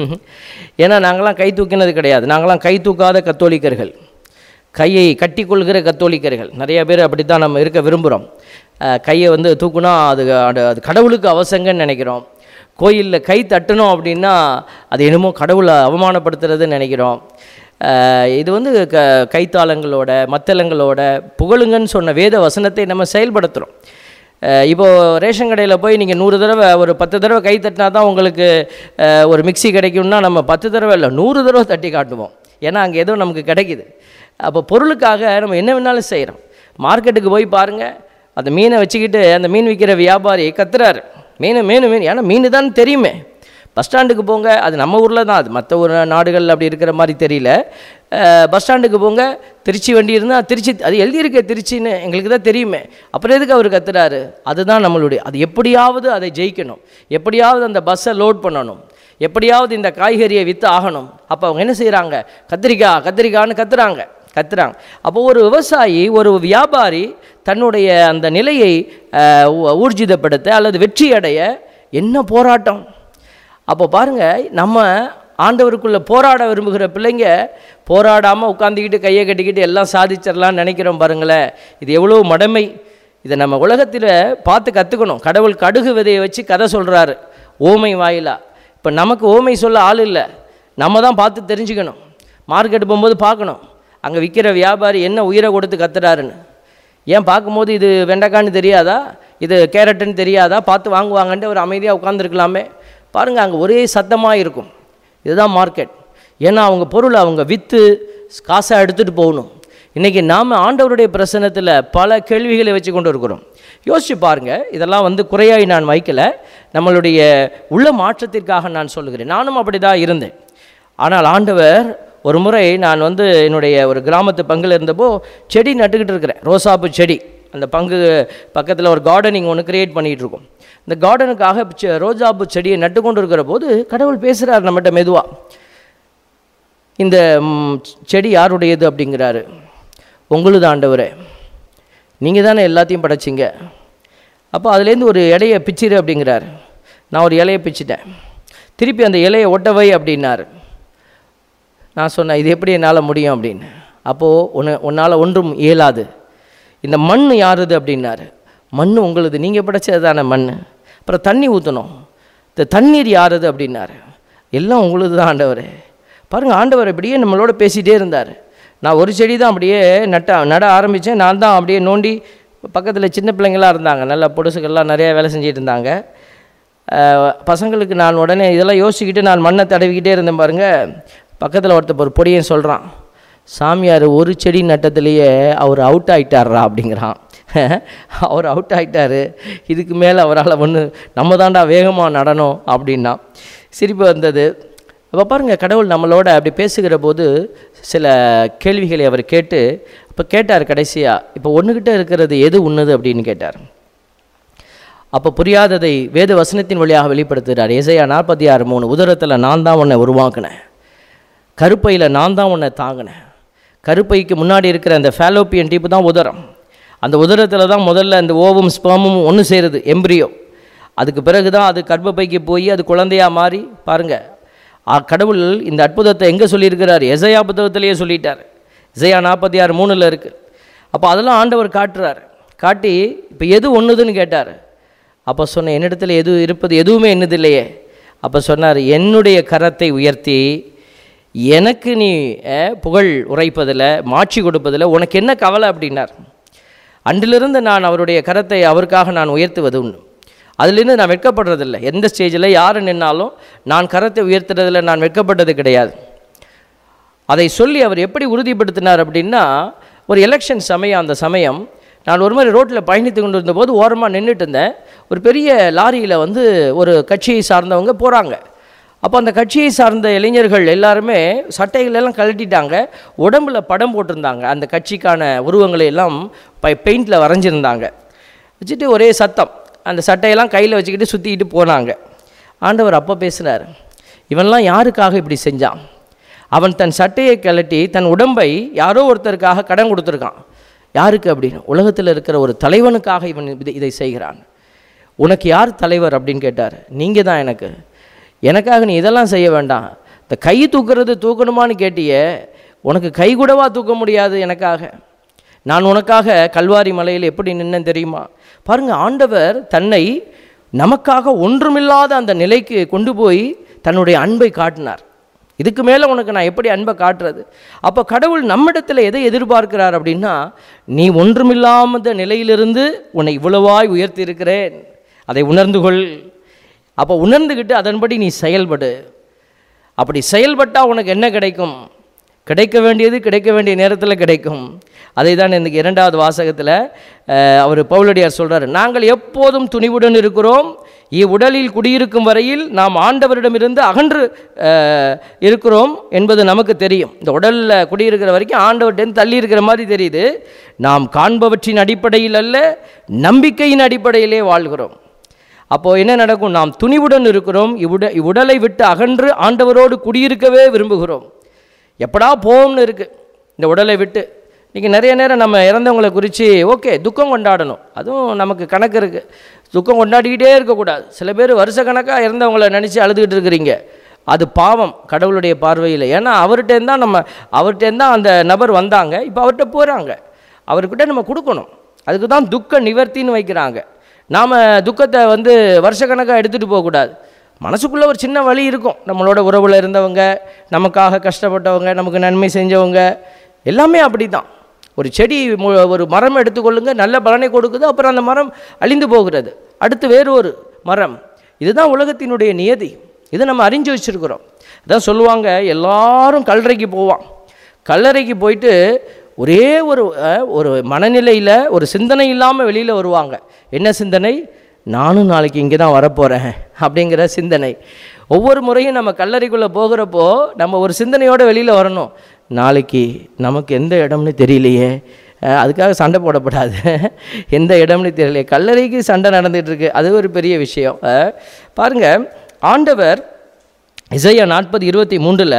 ஏன்னா நாங்களாம் கை தூக்கினது கிடையாது நாங்களாம் கை தூக்காத கத்தோலிக்கர்கள் கையை கட்டிக்கொள்கிற கத்தோலிக்கர்கள் நிறைய பேர் அப்படி தான் நம்ம இருக்க விரும்புகிறோம் கையை வந்து தூக்குனா அது அது- அது கடவுளுக்கு அவசங்கன்னு நினைக்கிறோம் கோயிலில் கை தட்டணும் அப்படின்னா அது என்னமோ கடவுளை அவமானப்படுத்துறதுன்னு நினைக்கிறோம் அஹ் இது வந்து க கைத்தாளங்களோட மத்தளங்களோட புகழுங்கன்னு சொன்ன வேத வசனத்தை நம்ம செயல்படுத்துகிறோம் இப்போ ரேஷன் கடையில் போய் நீங்கள் நூறு தடவை ஒரு பத்து தடவை கை தட்டினா தான் உங்களுக்கு அஹ், ஒரு மிக்ஸி கிடைக்கும்னா நம்ம பத்து தடவை இல்லை நூறு தடவை தட்டி காட்டுவோம் ஏன்னா அங்கே ஏதோ நமக்கு கிடைக்குது அப்போ பொருளுக்காக நம்ம என்ன வேணாலும் செய்கிறோம் மார்க்கெட்டுக்கு போய் பாருங்கள் அந்த மீனை வச்சுக்கிட்டு அந்த மீன் விற்கிற வியாபாரி கத்துறாரு மீன் மீன் மீன் ஏன்னா மீன் தான் தெரியுமே பஸ் ஸ்டாண்டுக்கு போங்க அது நம்ம ஊரில் தான் அது மற்ற ஒரு நாடுகள் அப்படி இருக்கிற மாதிரி தெரியல அஹ், பஸ் ஸ்டாண்டுக்கு போங்க திருச்சி வண்டி இருந்தால் திருச்சி அது எழுதியிருக்க திருச்சின்னு எங்களுக்கு தான் தெரியுமே அப்புறம் எதுக்கு அவர் கத்துறாரு அதுதான் நம்மளுடைய அது எப்படியாவது அதை ஜெயிக்கணும் எப்படியாவது அந்த பஸ்ஸை லோட் பண்ணணும் எப்படியாவது இந்த காய்கறியை விற்று ஆகணும் அப்போ அவங்க என்ன செய்கிறாங்க கத்திரிக்காய் கத்திரிக்காய்னு கத்துறாங்க கத்துறாங்க அப்போ ஒரு விவசாயி ஒரு வியாபாரி தன்னுடைய அந்த நிலையை அஹ், ஊ- ஊர்ஜிதப்படுத்த அல்லது வெற்றி அடைய என்ன போராட்டம் அப்போ பாருங்க நம்ம ஆண்டவருக்குள்ள போராட விரும்புகிற பிள்ளைங்க போராடாமல் உட்காந்துக்கிட்டு கையை கட்டிக்கிட்டு எல்லாம் சாதிச்சிடலாம்னு நினைக்கிறோம் பாருங்களேன் இது எவ்வளோ மடமை இதை நம்ம உலகத்தில் பார்த்து கற்றுக்கணும் கடவுள் கடுகு விதையை வச்சு கதை சொல்கிறாரு ஓமை வாயிலா இப்போ நமக்கு ஓமை சொல்ல ஆள் இல்லை நம்ம தான் பார்த்து தெரிஞ்சுக்கணும் மார்க்கெட் போகும்போது பார்க்கணும் அங்கே விற்கிற வியாபாரி என்ன உயிரை கொடுத்து கத்துறாருன்னு ஏன் பார்க்கும்போது இது வெண்டைக்கான்னு தெரியாதா இது கேரட்டுன்னு தெரியாதா பார்த்து வாங்குவாங்கன்ட்டு ஒரு அமைதியாக உட்காந்துருக்கலாமே பாருங்கள் அங்கே ஒரே சத்தமாக இருக்கும் இதுதான் மார்க்கெட் ஏன்னா அவங்க பொருளை அவங்க விற்று காசை எடுத்துகிட்டு போகணும் இன்றைக்கி நாம் ஆண்டவருடைய பிரசனத்தில் பல கேள்விகளை வச்சு கொண்டு இருக்கிறோம் யோசிச்சு பாருங்கள் இதெல்லாம் வந்து குறையாய் நான் வைக்கலை நம்மளுடைய உள்ள மாற்றத்திற்காக நான் சொல்லுகிறேன் நானும் அப்படி தான் இருந்தேன் ஆனால் ஆண்டவர் ஒரு முறை நான் வந்து என்னுடைய ஒரு கிராமத்து பங்கில் இருந்தப்போ செடி நட்டுக்கிட்டு இருக்கிறேன் ரோசாப்பு செடி அந்த பங்கு பக்கத்தில் ஒரு கார்டனிங் ஒன்று கிரியேட் பண்ணிகிட்டு இருக்கோம் இந்த கார்டனுக்காக செ- ரோஜாப்பு செடியை நட்டு கொண்டு இருக்கிற போது கடவுள் பேசுகிறார் நம்மகிட்ட மெதுவாக இந்த ம், செடி யாருடையது அப்படிங்கிறாரு உங்களுது ஆண்டவரே நீங்கள் தானே எல்லாத்தையும் படைச்சிங்க அப்போ அதுலேருந்து ஒரு இலையை பிச்சிரு அப்படிங்கிறாரு நான் ஒரு இலையை பிச்சிட்டேன் திருப்பி அந்த இலையை ஒட்டவை அப்படின்னாரு நான் சொன்னேன் இது எப்படி என்னால் முடியும் அப்படின்னு அப்போது உன்னை உன்னால் ஒன்றும் இயலாது இந்த மண் யாருது அப்படின்னாரு மண் உங்களுது நீங்கள் படைச்சது தானே மண் அப்புறம் தண்ணி ஊற்றணும் இந்த தண்ணீர் யாருது அப்படின்னாரு எல்லாம் உங்களுது தான் ஆண்டவர் பாருங்கள் ஆண்டவர் இப்படியே நம்மளோட பேசிகிட்டே இருந்தார் நான் ஒரு செடி தான் அப்படியே நட்ட நட ஆரம்பித்தேன் நான் தான் அப்படியே நோண்டி பக்கத்தில் சின்ன பிள்ளைங்களாம் இருந்தாங்க நல்ல பொடுசுகள்லாம் நிறையா வேலை செஞ்சிட்டு இருந்தாங்க அஹ், பசங்களுக்கு நான் உடனே இதெல்லாம் யோசிச்சுக்கிட்டு நான் மண்ணை தடவிக்கிட்டே இருந்தேன் பாருங்க பக்கத்தில் ஒருத்தர் ஒரு பொடியன் சொல்கிறான் சாமியார் ஒரு செடி நட்டத்துலேயே அவர் அவுட் ஆயிட்டாரா அப்படிங்கிறான் அவர் அவுட் ஆயிட்டாரு இதுக்கு மேலே அவரால் ஒன்று நம்ம தாண்டா வேகமாக நடணும் அப்படின்னா சிரிப்பு வந்தது அப்போ பாருங்கள் கடவுள் நம்மளோட அப்படி பேசுகிற போது சில கேள்விகளை அவர் கேட்டு அப்போ கேட்டார் கடைசியாக இப்போ ஒன்றுகிட்ட இருக்கிறது எது உண்ணுது அப்படின்னு கேட்டார் அப்போ புரியாததை வேத வசனத்தின் வழியாக வெளிப்படுத்துகிறார் ஏசையா நாற்பத்தி ஆறு மூணு உதரத்தில் நான் தான் உன்னை உருவாக்கினேன் கருப்பையில் நான் தான் உன்னை தாங்கினேன் கருப்பைக்கு முன்னாடி இருக்கிற அந்த ஃபேலோப்பியன் டீப்பு தான் உதரம் அந்த உதரத்தில் தான் முதல்ல அந்த ஓவும் ஸ்பேமும் ஒன்று சேருது எம்பிரியோ அதுக்கு பிறகு தான் அது கர்ப்பப்பைக்கு போய் அது குழந்தையாக மாறி பாருங்கள் கடவுள் இந்த அற்புதத்தை எங்கே சொல்லியிருக்கிறார் எசையா புத்தகத்திலேயே சொல்லிட்டார் இசையா நாற்பத்தி ஆறு மூணில் இருக்குது அப்போ அதெல்லாம் ஆண்டவர் காட்டுறார் காட்டி இப்போ எது ஒன்றுதுன்னு கேட்டார் அப்போ சொன்னேன் என்னிடத்தில் எது இருப்பது எதுவுமே என்னது இல்லையே அப்போ சொன்னார் என்னுடைய கரத்தை உயர்த்தி எனக்கு நீ அஹ், புகழ் உரைப்பதில் மாட்சி கொடுப்பதில் உனக்கு என்ன கவலை அப்படின்னார் அன்றிலிருந்து நான் அவருடைய கரத்தை அவருக்காக நான் உயர்த்துவது உண்டு அதிலிருந்து நான் வெட்கப்படுறதில்லை எந்த ஸ்டேஜில் யார் நின்னாலும் நான் கரத்தை உயர்த்துறதுல நான் வெட்கப்பட்டது கிடையாது அதை சொல்லி அவர் எப்படி உறுதிப்படுத்தினார் அப்படின்னா ஒரு எலெக்ஷன் சமயம் அந்த சமயம் நான் ஒரு மாதிரி ரோட்டில் பயணித்து கொண்டு இருந்தபோது ஓரமாக நின்றுட்டு இருந்தேன் ஒரு பெரிய லாரியில் வந்து ஒரு கட்சியை சார்ந்தவங்க போகிறாங்க அப்போ அந்த கட்சியை சார்ந்த இளைஞர்கள் எல்லாருமே சட்டைகள் எல்லாம் கழட்டிட்டாங்க உடம்புல படம் போட்டிருந்தாங்க அந்த கட்சிக்கான உருவங்களை எல்லாம் பை பெயிண்டில் வரைஞ்சிருந்தாங்க வச்சுட்டு ஒரே சத்தம் அந்த சட்டையெல்லாம் கையில் வச்சுக்கிட்டு சுற்றிக்கிட்டு போனாங்க ஆண்டவர் அப்போ பேசினார் இவன்லாம் யாருக்காக இப்படி செஞ்சான் அவன் தன் சட்டையை கழட்டி தன் உடம்பை யாரோ ஒருத்தருக்காக கடன் கொடுத்துருக்கான் யாருக்கு அப்படின்னு உலகத்தில் இருக்கிற ஒரு தலைவனுக்காக இவன் இதை இதை செய்கிறான் உனக்கு யார் தலைவர் அப்படின்னு கேட்டார் நீங்கள் தான் எனக்கு எனக்காக நீ இதெல்லாம் செய்ய வேண்டாம் இந்த கை தூக்குறது தூக்கணுமான்னு கேட்டியே உனக்கு கை கூடவா தூக்க முடியாது எனக்காக நான் உனக்காக கல்வாரி மலையில் எப்படி நின்னேன் தெரியுமா பாருங்க ஆண்டவர் தன்னை நமக்காக ஒன்றுமில்லாத அந்த நிலைக்கு கொண்டு போய் தன்னுடைய அன்பை காட்டினார் இதுக்கு மேலே உனக்கு நான் எப்படி அன்பை காட்டுறது அப்போ கடவுள் நம்மிடத்தில் எதை எதிர்பார்க்கிறார் அப்படின்னா நீ ஒன்றுமில்லாத நிலையிலிருந்து உன்னை இவ்வளவாய் உயர்த்தி இருக்கிறேன் அதை உணர்ந்து கொள் அப்போ உணர்ந்துக்கிட்டு அதன்படி நீ செயல்படு அப்படி செயல்பட்டால் உனக்கு என்ன கிடைக்கும் கிடைக்க வேண்டியது கிடைக்க வேண்டிய நேரத்தில் கிடைக்கும் அதை தான் இந்த இரண்டாவது வாசகத்தில் அவர் பவுலடியார் சொல்றார் நாங்கள் எப்போதும் துணிவுடன் இருக்கிறோம் இவ்வுடலில் குடியிருக்கும் வரையில் நாம் ஆண்டவரிடமிருந்து அகன்று அஹ், இருக்கிறோம் என்பது நமக்கு தெரியும் இந்த உடலில் குடியிருக்கிற வரைக்கும் ஆண்டவர்கிட்ட தள்ளி இருக்கிற மாதிரி தெரியுது நாம் காண்பவற்றின் அடிப்படையில் அல்ல நம்பிக்கையின் அடிப்படையிலே வாழ்கிறோம் அப்போது என்ன நடக்கும் நாம் துணிவுடன் இருக்கிறோம் இவ்வுட இவ்வுடலை விட்டு அகன்று ஆண்டவரோடு குடியிருக்கவே விரும்புகிறோம் எப்படா போகும்னு இருக்குது இந்த உடலை விட்டு இன்றைக்கி நிறைய நேரம் நம்ம இறந்தவங்களை குறித்து ஓகே துக்கம் கொண்டாடணும் அதுவும் நமக்கு கணக்கு இருக்குது துக்கம் கொண்டாடிக்கிட்டே இருக்கக்கூடாது சில பேர் வருஷ கணக்காக இறந்தவங்களை நினச்சி அழுதுகிட்டு இருக்கிறீங்க அது பாவம் கடவுளுடைய பார்வையில் ஏன்னா அவர்கிட்டேருந்து தான் நம்ம அவர்கிட்டேருந்து தான் அந்த நபர் வந்தாங்க இப்போ அவர்கிட்ட போகிறாங்க அவர்கிட்ட நம்ம கொடுக்கணும் அதுக்கு தான் துக்க நிவர்த்தின்னு வைக்கிறாங்க நாம் துக்கத்தை வந்து வருஷக்கணக்காக எடுத்துகிட்டு போகக்கூடாது மனசுக்குள்ளே ஒரு சின்ன வலி இருக்கும் நம்மளோட உறவில் இருந்தவங்க நமக்காக கஷ்டப்பட்டவங்க நமக்கு நன்மை செஞ்சவங்க எல்லாமே அப்படி தான் ஒரு செடி மு- ஒரு மரம் எடுத்துக்கொள்ளுங்க நல்ல பலனை கொடுக்குது அப்புறம் அந்த மரம் அழிந்து போகிறது அடுத்து வேறு ஒரு மரம் இதுதான் உலகத்தினுடைய நியதி இதை நம்ம அறிஞ்சு வச்சுருக்கிறோம் அதான் சொல்லுவாங்க எல்லாரும் கல்லறைக்கு போவான் கல்லறைக்கு போயிட்டு ஒரே ஒரு அஹ், ஒரு மனநிலையில் ஒரு சிந்தனை இல்லாமல் வெளியில் வருவாங்க என்ன சிந்தனை நானும் நாளைக்கு இங்கே தான் வரப்போகிறேன் அப்படிங்கிற சிந்தனை ஒவ்வொரு முறையும் நம்ம கல்லறைக்குள்ளே போகிறப்போ நம்ம ஒரு சிந்தனையோடு வெளியில் வரணும் நாளைக்கு நமக்கு எந்த இடம்னு தெரியலையே அஹ், அதுக்காக சண்டை போடப்படாது எந்த இடம்னு தெரியலையே கல்லறைக்கு சண்டை நடந்துட்டு இருக்கு அது ஒரு பெரிய விஷயம் அஹ், பாருங்க ஆண்டவர் இசையா நாற்பது இருபத்தி மூன்றில்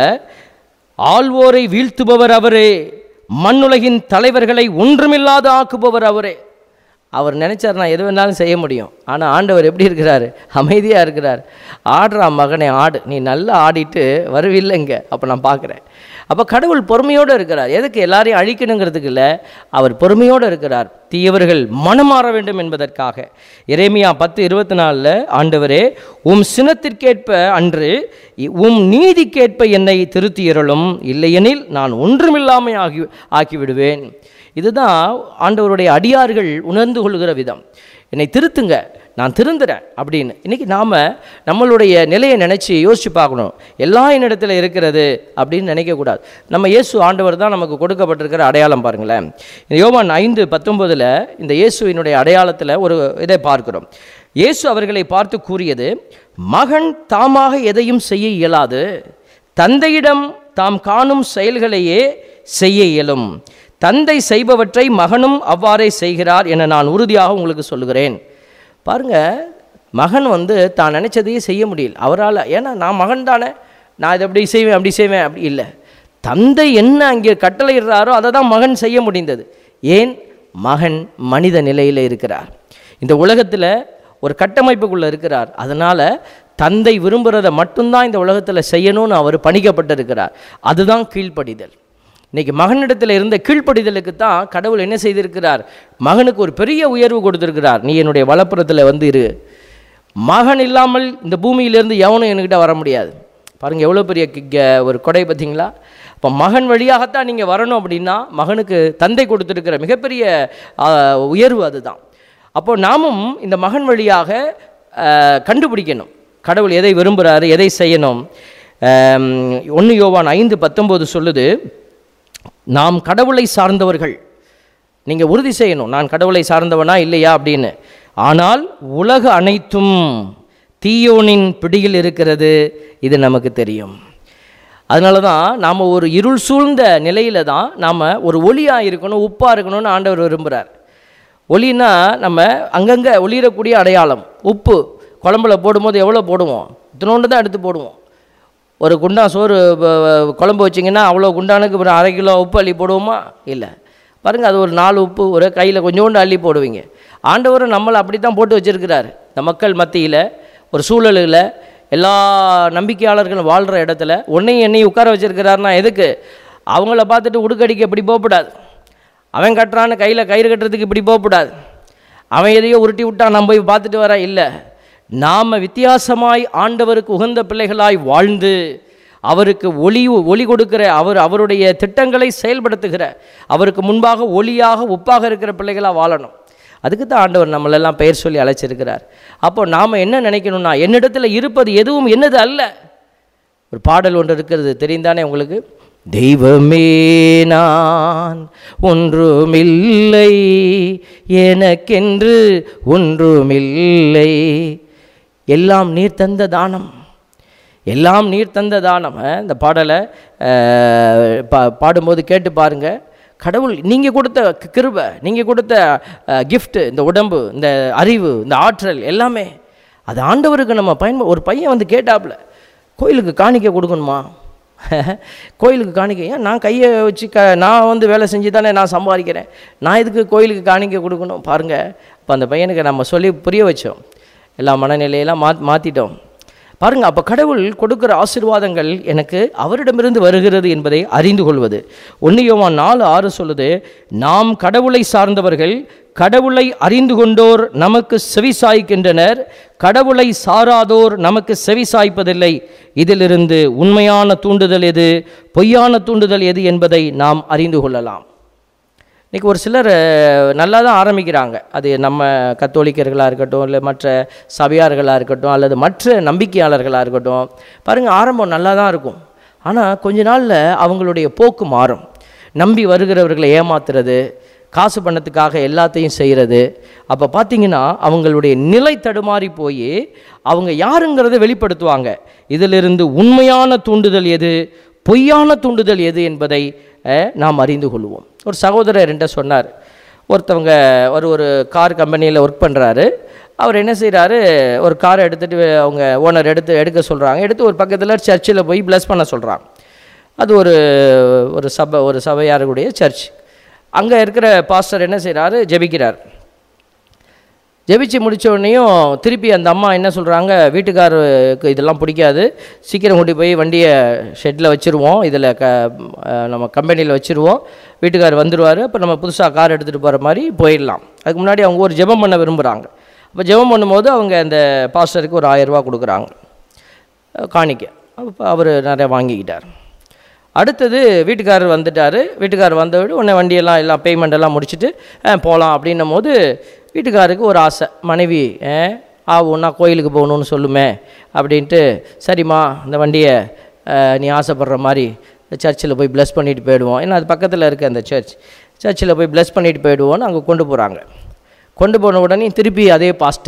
ஆள்வோரை வீழ்த்துபவர் அவரே மண்ணுலகின் தலைவர்களை ஒன்றுமில்லாத ஆக்குபவர் அவரே அவர் நினைச்சார் நான் எது வேணாலும் செய்ய முடியும் ஆனால் ஆண்டவர் எப்படி இருக்கிறாரு அமைதியாக இருக்கிறார் ஆடுறா மகனே ஆடு நீ நல்லா ஆடிட்டு வருவில்லைங்க அப்போ நான் பார்க்குறேன் அப்போ கடவுள் பொறுமையோடு இருக்கிறார் எதுக்கு எல்லாரையும் அழிக்கணுங்கிறதுக்கு இல்லை அவர் பொறுமையோடு இருக்கிறார் தீயவர்கள் மனம் மாற வேண்டும் என்பதற்காக எரேமியா பத்து இருபத்தி நாலில் ஆண்டவரே உம் சினத்திற்கேற்ப அன்று இ- உம் நீதிக்கேற்ப என்னை திருத்தியருளும் இல்லையெனில் நான் ஒன்றுமில்லாமை ஆகி ஆக்கிவிடுவேன் இதுதான் ஆண்டவருடைய அடியார்கள் உணர்ந்து கொள்கிற விதம் என்னை திருத்துங்க நான் திருந்துறேன் அப்படின்னு இன்றைக்கி நாம் நம்மளுடைய நிலையை நினச்சி யோசித்து பார்க்கணும் எல்லாம் என்னிடத்துல இருக்கிறது அப்படின்னு நினைக்கக்கூடாது நம்ம இயேசு ஆண்டவர் தான் நமக்கு கொடுக்கப்பட்டிருக்கிற அடையாளம் பாருங்களேன் இந்த யோவான் ஐந்து பத்தொம்போதில் இந்த இயேசுவினுடைய அடையாளத்தில் ஒரு இதை பார்க்கிறோம் இயேசு அவர்களை பார்த்து கூறியது மகன் தாமாக எதையும் செய்ய இயலாது தந்தையிடம் தாம் காணும் செயல்களையே செய்ய இயலும் தந்தை செய்பவற்றை மகனும் அவ்வாறே செய்கிறார் என நான் உறுதியாக உங்களுக்கு சொல்லுகிறேன் பாருங்க மகன் வந்து தான் நினைச்சதையே செய்ய முடியல அவரால் ஏன்னா நான் மகன் தானே நான் இதை அப்படி செய்வேன் அப்படி செய்வேன் அப்படி இல்லை தந்தை என்ன அங்கே கட்டளையிடுறாரோ அதை தான் மகன் செய்ய முடிந்தது ஏன் மகன் மனித நிலையில் இருக்கிறார் இந்த உலகத்தில் ஒரு கட்டமைப்புக்குள்ளே இருக்கிறார் அதனால் தந்தை விரும்புகிறத மட்டும்தான் இந்த உலகத்தில் செய்யணும்னு அவர் பணிக்கப்பட்டிருக்கிறார் அதுதான் கீழ்ப்படிதல் இன்னைக்கு மகனிடத்தில் இருந்த கீழ்ப்படிதலுக்கு தான் கடவுள் என்ன செய்திருக்கிறார் மகனுக்கு ஒரு பெரிய உயர்வு கொடுத்திருக்கிறார் நீ என்னுடைய வலப்புறத்தில் வந்து இரு மகன் இல்லாமல் இந்த பூமியிலிருந்து எவனும் என்கிட்ட வர முடியாது பாருங்கள் எவ்வளோ பெரிய கி- க- ஒரு கொடை பார்த்தீங்களா அப்போ மகன் வழியாகத்தான் நீங்கள் வரணும் அப்படின்னா மகனுக்கு தந்தை கொடுத்துருக்கிற மிகப்பெரிய ஆ, உயர்வு அதுதான் அப்போ நாமும் இந்த மகன் வழியாக ஆ, கண்டுபிடிக்கணும் கடவுள் எதை விரும்புகிறாரு எதை செய்யணும் ஒன்று யோவான் ஐந்து பத்தொம்போது சொல்லுது நாம் கடவுளை சார்ந்தவர்கள் நீங்கள் உறுதி செய்யணும் நான் கடவுளை சார்ந்தவனா இல்லையா அப்படின்னு ஆனால் உலக அனைத்தும் தீயோனின் பிடியில் இருக்கிறது இது நமக்கு தெரியும் அதனால தான் நாம் ஒரு இருள் சூழ்ந்த நிலையில தான் நாம் ஒரு ஒளியாக இருக்கணும் உப்பாக இருக்கணும்னு ஆண்டவர் விரும்புகிறார் ஒளின்னா நம்ம அங்கங்கே ஒளிரக்கூடிய அடையாளம் உப்பு குழம்புல போடும்போது எவ்வளோ போடுவோம் இத்தினோண்டு தான் எடுத்து போடுவோம் ஒரு குண்டா சோறு ப- ப- குழம்பு வச்சிங்கன்னா அவ்வளோ குண்டானுக்கு ஒரு அரை கிலோ உப்பு அள்ளி போடுவோமா இல்லை பாருங்கள் அது ஒரு நாலு உப்பு ஒரு கையில் கொஞ்சோண்டு அள்ளி போடுவீங்க ஆண்டவரும் நம்மளை அப்படி தான் போட்டு வச்சிருக்கிறாரு இந்த மக்கள் மத்தியில் ஒரு சூழலில் எல்லா நம்பிக்கையாளர்களும் வாழ்கிற இடத்துல உன்னையும் என்னையும் உட்கார வச்சிருக்கிறாருன்னா எதுக்கு அவங்கள பார்த்துட்டு உடுக்கடிக்க இப்படி போகக்கூடாது அவன் கட்டுறான்னு கையில் கயிறு கட்டுறதுக்கு இப்படி போகக்கூடாது அவன் எதையோ உருட்டி விட்டான் நம்ம போய் பார்த்துட்டு வர இல்லை நாம் வித்தியாசமாய் ஆண்டவருக்கு உகந்த பிள்ளைகளாய் வாழ்ந்து அவருக்கு ஒளி ஒளி கொடுக்கிற அவர் அவருடைய திட்டங்களை செயல்படுத்துகிற அவருக்கு முன்பாக ஒளியாக உப்பாக இருக்கிற பிள்ளைகளாக வாழணும் அதுக்கு தான் ஆண்டவர் நம்மளெல்லாம் பெயர் சொல்லி அழைச்சிருக்கிறார் அப்போ நாம் என்ன நினைக்கணும்னா என்னிடத்தில் இருப்பது எதுவும் என்னது அல்ல ஒரு பாடல் ஒன்று இருக்கிறது தெரிந்தானே உங்களுக்கு தெய்வமே நான் ஒன்றுமில்லை எனக்கென்று ஒன்றுமில்லை எல்லாம் நீர் தந்த தானம் எல்லாம் நீர் தந்த தானம் அஹ், இந்த பாடலை அஹ், பா பாடும்போது கேட்டு பாருங்க கடவுள் நீங்கள் கொடுத்த கி- கிருபை நீங்கள் கொடுத்த gift இந்த உடம்பு இந்த அறிவு இந்த ஆற்றல் எல்லாமே அது ஆண்டவருக்கு நம்ம பயன்ப ஒரு பையன் வந்து கேட்டாப்புல கோயிலுக்கு காணிக்கை கொடுக்கணுமா கோயிலுக்கு காணிக்கை ஏன் நான் கையை வச்சு க நான் வந்து வேலை செஞ்சு தானே நான் சம்பாதிக்கிறேன் நான் இதுக்கு கோயிலுக்கு காணிக்கை கொடுக்கணும் பாருங்கள் இப்போ அந்த பையனுக்கு நம்ம சொல்லி புரிய வச்சோம் எல்லா மனநிலையெல்லாம் மா மாற்றிட்டோம் பாருங்க அப்போ கடவுள் கொடுக்கிற ஆசீர்வாதங்கள் எனக்கு அவரிடமிருந்து வருகிறது என்பதை அறிந்து கொள்வது ஒன்று யோவான் நாலு ஆறு சொல்லுது நாம் கடவுளை சார்ந்தவர்கள் கடவுளை அறிந்து கொண்டோர் நமக்கு செவி சாய்க்கின்றனர் கடவுளை சாராதோர் நமக்கு செவி சாய்ப்பதில்லை இதிலிருந்து உண்மையான தூண்டுதல் எது பொய்யான தூண்டுதல் எது என்பதை நாம் அறிந்து கொள்ளலாம் இன்றைக்கி ஒரு சிலர் அஹ், நல்லா தான் ஆரம்பிக்கிறாங்க அது நம்ம கத்தோலிக்கர்களாக இருக்கட்டும் இல்லை மற்ற சபையார்களாக இருக்கட்டும் அல்லது மற்ற நம்பிக்கையாளர்களாக இருக்கட்டும் பாருங்கள் ஆரம்பம் நல்லா தான் இருக்கும் ஆனால் கொஞ்ச நாளில் அவங்களுடைய போக்கு மாறும் நம்பி வருகிறவர்களை ஏமாத்துறது காசு பணத்துக்காக எல்லாத்தையும் செய்கிறது அப்போ பார்த்தீங்கன்னா அவங்களுடைய நிலை தடுமாறி போய் அவங்க யாருங்கிறத வெளிப்படுத்துவாங்க இதிலிருந்து உண்மையான தூண்டுதல் எது பொய்யான தூண்டுதல் எது என்பதை அஹ், நாம் அறிந்து கொள்வோம் ஒரு சகோதரர் என்கிட்ட சொன்னார் ஒருத்தவங்க ஒரு ஒரு கார் கம்பெனியில் ஒர்க் பண்ணுறாரு அவர் என்ன செய்கிறாரு ஒரு காரை எடுத்துகிட்டு அவங்க ஓனர் எடுத்து எடுக்க சொல்கிறாங்க எடுத்து ஒரு பக்கத்தில் சர்ச்சில் போய் ப்ளஸ் பண்ண சொல்கிறாங்க அது ஒரு ஒரு சபை ஒரு சபையாருடைய சர்ச் அங்கே இருக்கிற பாஸ்டர் என்ன செய்கிறாரு ஜெபிக்கிறார் ஜெபிச்சு முடிச்ச உடனேயும் திருப்பி அந்த அம்மா என்ன சொல்கிறாங்க வீட்டுக்காரருக்கு இதெல்லாம் பிடிக்காது சீக்கிரம் கொண்டு போய் வண்டியை ஷெட்டில் வச்சுருவோம் இதில் க அஹ் நம்ம கம்பெனியில் வச்சுருவோம் வீட்டுக்காரர் வந்துடுவார் அப்போ நம்ம புதுசாக கார் எடுத்துகிட்டு போகிற மாதிரி போயிடலாம் அதுக்கு முன்னாடி அவங்க ஒரு ஜெபம் பண்ண விரும்புகிறாங்க அப்போ ஜெபம் பண்ணும்போது அவங்க அந்த பாஸ்டருக்கு ஒரு ஆயிரம் ரூபாய் கொடுக்குறாங்க அஹ் காணிக்க அப்போ அவர் நிறைய வாங்கிக்கிட்டார் அடுத்தது வீட்டுக்காரர் வந்துட்டார் வீட்டுக்காரர் வந்தவிட உடனே வண்டியெல்லாம் எல்லாம் பேமெண்ட் எல்லாம் முடிச்சுட்டு போகலாம் அப்படின்னும் போது வீட்டுக்காருக்கு ஒரு ஆசை மனைவி அஹ், ஆ ஒன்றா கோயிலுக்கு போகணும்னு சொல்லுமே அப்படின்ட்டு சரிம்மா இந்த வண்டியை அஹ், நீ ஆசைப்படுற மாதிரி சர்ச்சில் போய் ப்ளஸ் பண்ணிட்டு போயிடுவோம் ஏன்னா அது பக்கத்தில் இருக்க அந்த சர்ச் சர்ச்சில் போய் ப்ளஸ் பண்ணிட்டு போயிடுவோன்னு அங்கே கொண்டு போகிறாங்க கொண்டு போன உடனே திருப்பி அதே பாஸ்டர்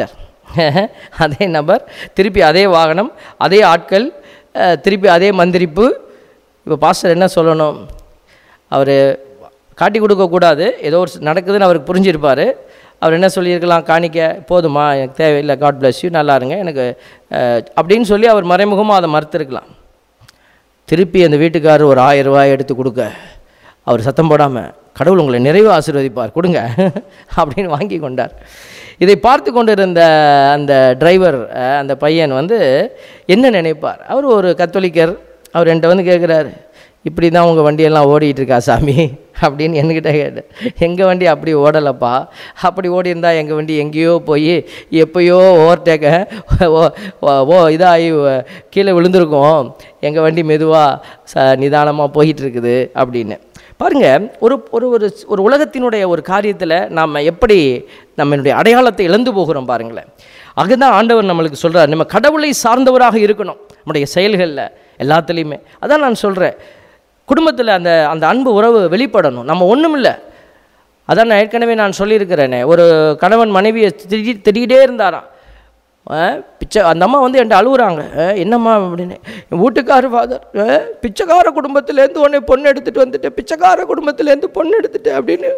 அதே நபர் திருப்பி அதே வாகனம் அதே ஆட்கள் அஹ், திருப்பி அதே மந்திரிப்பு இப்போ பாஸ்டர் என்ன சொல்லணும் அவர் காட்டி கொடுக்கக்கூடாது ஏதோ ஒரு ஸ் நடக்குதுன்னு அவருக்கு புரிஞ்சிருப்பார் அவர் என்ன சொல்லியிருக்கலாம் காணிக்க போதுமா எனக்கு தேவையில்லை காட் bless யூ நல்லா இருங்க எனக்கு அஹ், அப்படின்னு சொல்லி அவர் மறைமுகமாக அதை மறுத்திருக்கலாம் திருப்பி அந்த வீட்டுக்காரர் ஒரு ஆயிரம் ரூபாய் எடுத்து கொடுக்க அவர் சத்தம் போடாமல் கடவுள் உங்களை நிறைவு ஆசீர்வதிப்பார் கொடுங்க அப்படின்னு வாங்கி கொண்டார் இதை பார்த்து கொண்டிருந்த அந்த டிரைவர் அஹ், அந்த பையன் வந்து என்ன நினைப்பார் அவர் ஒரு கத்தோலிக்கர் அவர் என்கிட்ட வந்து கேட்குறாரு இப்படி தான் உங்கள் வண்டியெல்லாம் ஓடிட்டு இருக்கா சாமி அப்படின்னு என்கிட்ட கேட்டேன் எங்கள் வண்டி அப்படி ஓடலைப்பா அப்படி ஓடி இருந்தால் எங்கள் வண்டி எங்கேயோ போய் எப்பயோ ஓவர்டேக்க ஓ ஓ- ஓ இதாகி வ- கீழே விழுந்திருக்கோம் எங்கள் வண்டி மெதுவாக ச நிதானமாக போயிட்டு இருக்குது அப்படின்னு பாருங்க ஒரு ஒரு ஒரு ஒரு உலகத்தினுடைய ஒரு காரியத்தில் நாம் எப்படி நம்மளுடைய அடையாளத்தை இழந்து போகிறோம் பாருங்களேன் அதுதான் ஆண்டவர் நம்மளுக்கு சொல்கிறார் நம்ம கடவுளை சார்ந்தவராக இருக்கணும் நம்முடைய செயல்களில் எல்லாத்துலேயுமே அதான் நான் சொல்கிறேன் குடும்பத்தில் அந்த அந்த அன்பு உறவு வெளிப்படணும் நம்ம ஒன்றும் இல்லை அதான் நான் ஏற்கனவே நான் சொல்லியிருக்கிறேனே ஒரு கணவன் மனைவியை திடீ திடீடே இருந்தாராம் அஹ், பிச்சை அந்த அம்மா வந்து என்கிட்ட அழுகுறாங்க அஹ், என்னம்மா அப்படின்னு என் வீட்டுக்கார ஃபாதர் பிச்சைக்கார குடும்பத்துலேருந்து உடனே பொண்ணு எடுத்துகிட்டு வந்துட்டேன் பிச்சைக்கார குடும்பத்துலேருந்து பொண்ணு எடுத்துட்டேன் அப்படின்னு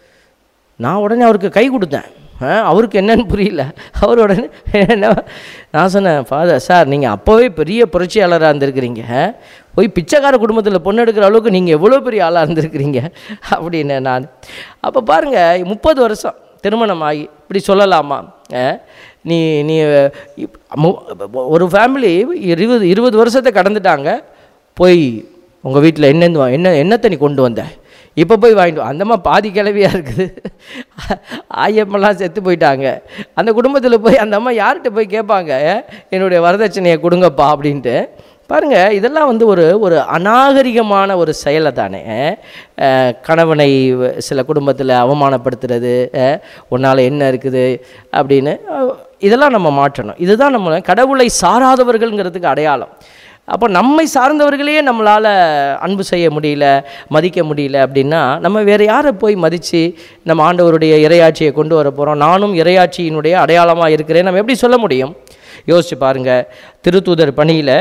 நான் உடனே அவருக்கு கை கொடுத்தேன் ஆ, அவருக்கு என்னன்னு புரியல அவர் உடனே என்ன நான் சொன்னேன் ஃபாதர் சார் நீங்கள் அப்போவே பெரிய புரட்சியாளராக இருந்திருக்கிறீங்க ஆ? போய் பிச்சைக்கார குடும்பத்தில் பொண்ணு எடுக்கிற அளவுக்கு நீங்கள் எவ்வளோ பெரிய ஆளாக இருந்திருக்கிறீங்க அப்படின்னு நான் அப்போ பாருங்கள் முப்பது வருஷம் திருமணம் ஆகி இப்படி சொல்லலாமா ஆ? நீ நீ இப்- மு- ஒரு ஃபேமிலி இருபது இருபது வருஷத்தை கடந்துட்டாங்க போய் உங்கள் வீட்டில் என்ன என்ன என்னத்தை நீ கொண்டு வந்த இப்போ போய் வாங்கிட்டு வா. அந்தம்மா பாதி கிளவியாக இருக்குது ஆயம்மெல்லாம் செத்து போயிட்டாங்க அந்த குடும்பத்தில் போய் அந்த அம்மா யார்கிட்ட போய் கேட்பாங்க என்னுடைய வரதட்சணையை கொடுங்கப்பா அப்படின்ட்டு பாருங்க இதெல்லாம் வந்து ஒரு ஒரு அநாகரிகமான ஒரு செயலை தானே அஹ், கணவனை வ- சில குடும்பத்தில் அவமானப்படுத்துறது அஹ், உன்னால் என்ன இருக்குது அப்படின்னு அஹ், இதெல்லாம் நம்ம மாற்றணும் இதுதான் நம்ம கடவுளை சாராதவர்கள்ங்கிறதுக்கு அடையாளம் அப்போ நம்மை சார்ந்தவர்களையே நம்மளால் அன்பு செய்ய முடியல மதிக்க முடியல அப்படின்னா நம்ம வேறு யாரை போய் மதித்து நம்ம ஆண்டவருடைய இறையாட்சியை கொண்டு வர போகிறோம் நானும் இறையாட்சியினுடைய அடையாளமாக இருக்கிறேன் நம்ம எப்படி சொல்ல முடியும் யோசிச்சு பாருங்கள் திருத்தூதர் பணியில்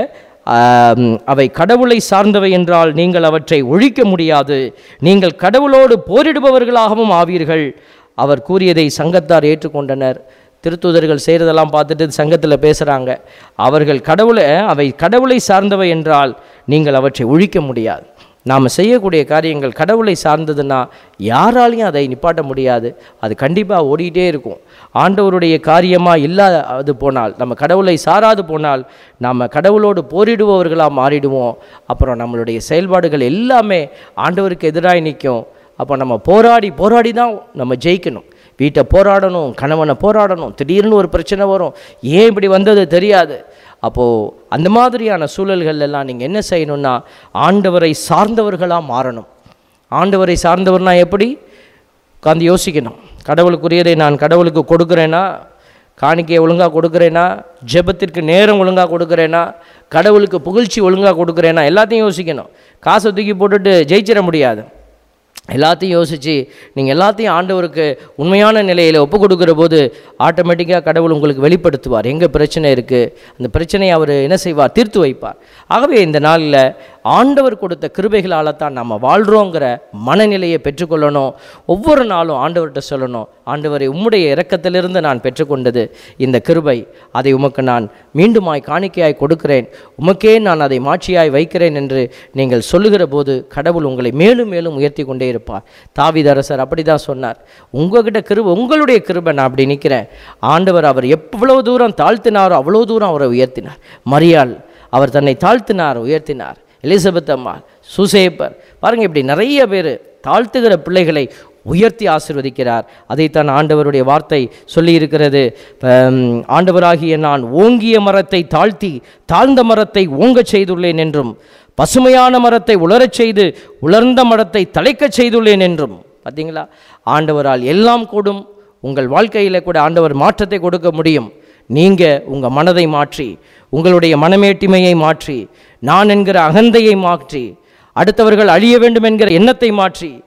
அவை கடவுளை சார்ந்தவை என்றால் நீங்கள் அவற்றை ஒழிக்க முடியாது நீங்கள் கடவுளோடு போரிடுபவர்களாகவும் ஆவீர்கள் அவர் கூறியதை சங்கத்தார் ஏற்றுக்கொண்டனர் திருத்தூதர்கள் செய்கிறதெல்லாம் பார்த்துட்டு சங்கத்தில் பேசுகிறாங்க அவர்கள் கடவுளை அவை கடவுளை சார்ந்தவை என்றால் நீங்கள் அவற்றை ஒழிக்க முடியாது நாம் செய்யக்கூடிய காரியங்கள் கடவுளை சார்ந்ததுன்னா யாராலையும் அதை நிப்பாட்ட முடியாது அது கண்டிப்பாக ஓடிட்டே இருக்கும் ஆண்டவருடைய காரியமாக இல்லாது போனால் நம்ம கடவுளை சாராது போனால் நாம் கடவுளோடு போரிடுபவர்களாக மாறிடுவோம் அப்புறம் நம்மளுடைய செயல்பாடுகள் எல்லாமே ஆண்டவருக்கு எதிராக நிற்கும் அப்போ நம்ம போராடி போராடி தான் நம்ம ஜெயிக்கணும் வீட்டை போராடணும் கணவனை போராடணும் திடீர்னு ஒரு பிரச்சனை வரும் ஏன் இப்படி வந்தது தெரியாது அப்போது அந்த மாதிரியான சூழல்கள் எல்லாம் நீங்கள் என்ன செய்யணும்னா ஆண்டவரை சார்ந்தவர்களாக மாறணும் ஆண்டவரை சார்ந்தவர்னா எப்படி உட்காந்து யோசிக்கணும் கடவுளுக்குரியதை நான் கடவுளுக்கு கொடுக்குறேன்னா காணிக்கையை ஒழுங்காக கொடுக்குறேனா ஜெபத்திற்கு நேரம் ஒழுங்காக கொடுக்குறேனா கடவுளுக்கு புகழ்ச்சி ஒழுங்காக கொடுக்குறேனா எல்லாத்தையும் யோசிக்கணும் காசை தூக்கி போட்டுட்டு ஜெயிச்சிட முடியாது எல்லாத்தையும் யோசித்து நீங்கள் எல்லாத்தையும் ஆண்டவருக்கு உண்மையான நிலையில் ஒப்பு கொடுக்குற போது ஆட்டோமேட்டிக்காக கடவுள் உங்களுக்கு வெளிப்படுத்துவார் எங்கே பிரச்சனை இருக்குது அந்த பிரச்சனையை அவர் என்ன செய்வார் தீர்த்து வைப்பார் ஆகவே இந்த நாளில் ஆண்டவர் கொடுத்த கிருபைகளால் தான் நம்ம வாழ்கிறோங்கிற மனநிலையை பெற்றுக்கொள்ளணும் ஒவ்வொரு நாளும் ஆண்டவர்கிட்ட சொல்லணும் ஆண்டவரை உம்முடைய இரக்கத்திலிருந்து நான் பெற்றுக்கொண்டது இந்த கிருபை அதை உமக்கு நான் மீண்டுமாய் காணிக்கையாய் கொடுக்கிறேன் உமக்கே நான் அதை மாட்சியாய் வைக்கிறேன் என்று நீங்கள் சொல்லுகிற போது கடவுள் உங்களை மேலும் மேலும் உயர்த்தி கொண்டே இருப்பார் தாவிதரசர் அப்படி தான் சொன்னார் உங்ககிட்ட கிருபை உங்களுடைய கிருபை நான் அப்படி நிற்கிறேன் ஆண்டவர் அவர் எவ்வளவு தூரம் தாழ்த்தினாரோ அவ்வளோ தூரம் அவரை உயர்த்தினார் மரியாள் அவர் தன்னை தாழ்த்தினார் உயர்த்தினார் எலிசபெத் அம்மா சுசேப்பர் பாருங்க இப்படி நிறைய பேர் தாழ்த்துகிற பிள்ளைகளை உயர்த்தி ஆசிர்வதிக்கிறார் அதைத்தான் ஆண்டவருடைய வார்த்தை சொல்லியிருக்கிறது ஆம், ஆண்டவராகிய நான் ஓங்கிய மரத்தை தாழ்த்தி தாழ்ந்த மரத்தை ஓங்கச் செய்துள்ளேன் என்றும் பசுமையான மரத்தை உலரச் செய்து உலர்ந்த மரத்தை தழைக்கச் செய்துள்ளேன் என்றும் பார்த்தீங்களா ஆண்டவரால் எல்லாம் கூடும் உங்கள் வாழ்க்கையில் கூட ஆண்டவர் மாற்றத்தை கொடுக்க முடியும் நீங்கள் உங்கள் மனதை மாற்றி உங்களுடைய மனமேட்டிமையை மாற்றி நான் என்கிற அகந்தையை மாற்றி அடுத்தவர்கள் அழிய வேண்டும் என்கிற எண்ணத்தை மாற்றி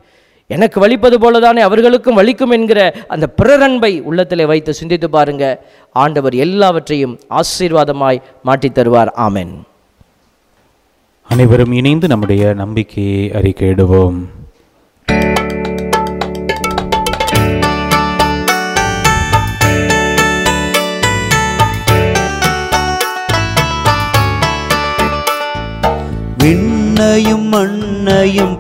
எனக்கு வலிப்பது போலதானே அவர்களுக்கும் வலிக்கும் என்கிற அந்த பிறரன்பை உள்ளத்திலே வைத்து சிந்தித்து பாருங்க ஆண்டவர் எல்லாவற்றையும் ஆசீர்வாதமாய் மாற்றித் தருவார் ஆமென் அனைவரும் இணைந்து நம்முடைய நம்பிக்கையை அறிக்கையிடுவோம் விண்ணையும் மண்ணையும்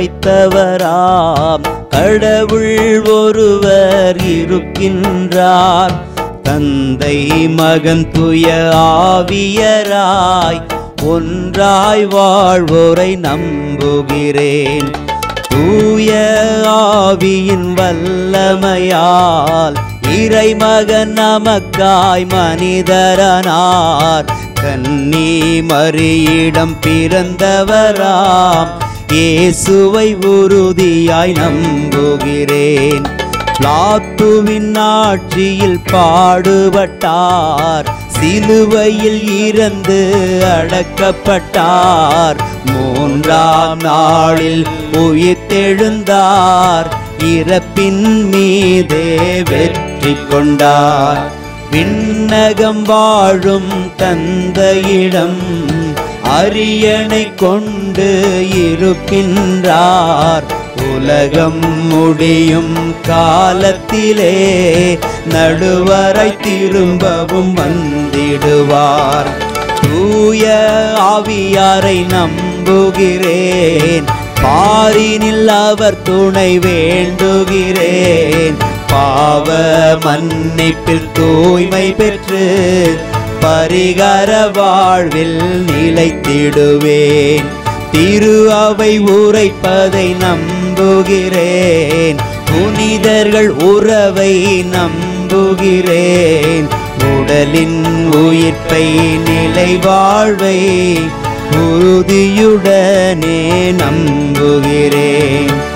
படைத்தவராம் கடவுள் ஒருவர் இருக்கின்றார் தந்தை மகன் துய ஆவியராய் ஒன்றாய் வாழ்வோரை நம்புகிறேன் தூய ஆவியின் வல்லமையால் இறைமகன் நமக்காய் மனிதரனார் கன்னி மறியிடம் பிறந்தவராம் இயேசுவை உறுதியாய் நம்புகிறேன் பிளாத்துவின் ஆட்சியில் பாடுபட்டார் சிலுவையில் இறந்து அடக்கப்பட்டார் மூன்றாம் நாளில் உயிர்த்தெழுந்தார் இறப்பின் மீதே வெற்றி கொண்டார் விண்ணகம் வாழும் தந்தையிடம் அரியணை கொண்டு இருக்கின்றார் உலகம் முடியும் காலத்திலே நடுவரை திரும்பவும் வந்திடுவார் தூய ஆவியாரை நம்புகிறேன் பாரினில் அவர் துணை வேண்டுகிறேன் பாவ மன்னிப்பில் தூய்மை பெற்று பரிகார வாழ்வில் நிலைத்திடுவேன் திரு அவை உரைப்பதை நம்புகிறேன் புனிதர்கள் உறவை நம்புகிறேன் உடலின் உயிர்ப்பை நிலை வாழ்வை உறுதியுடனே நம்புகிறேன்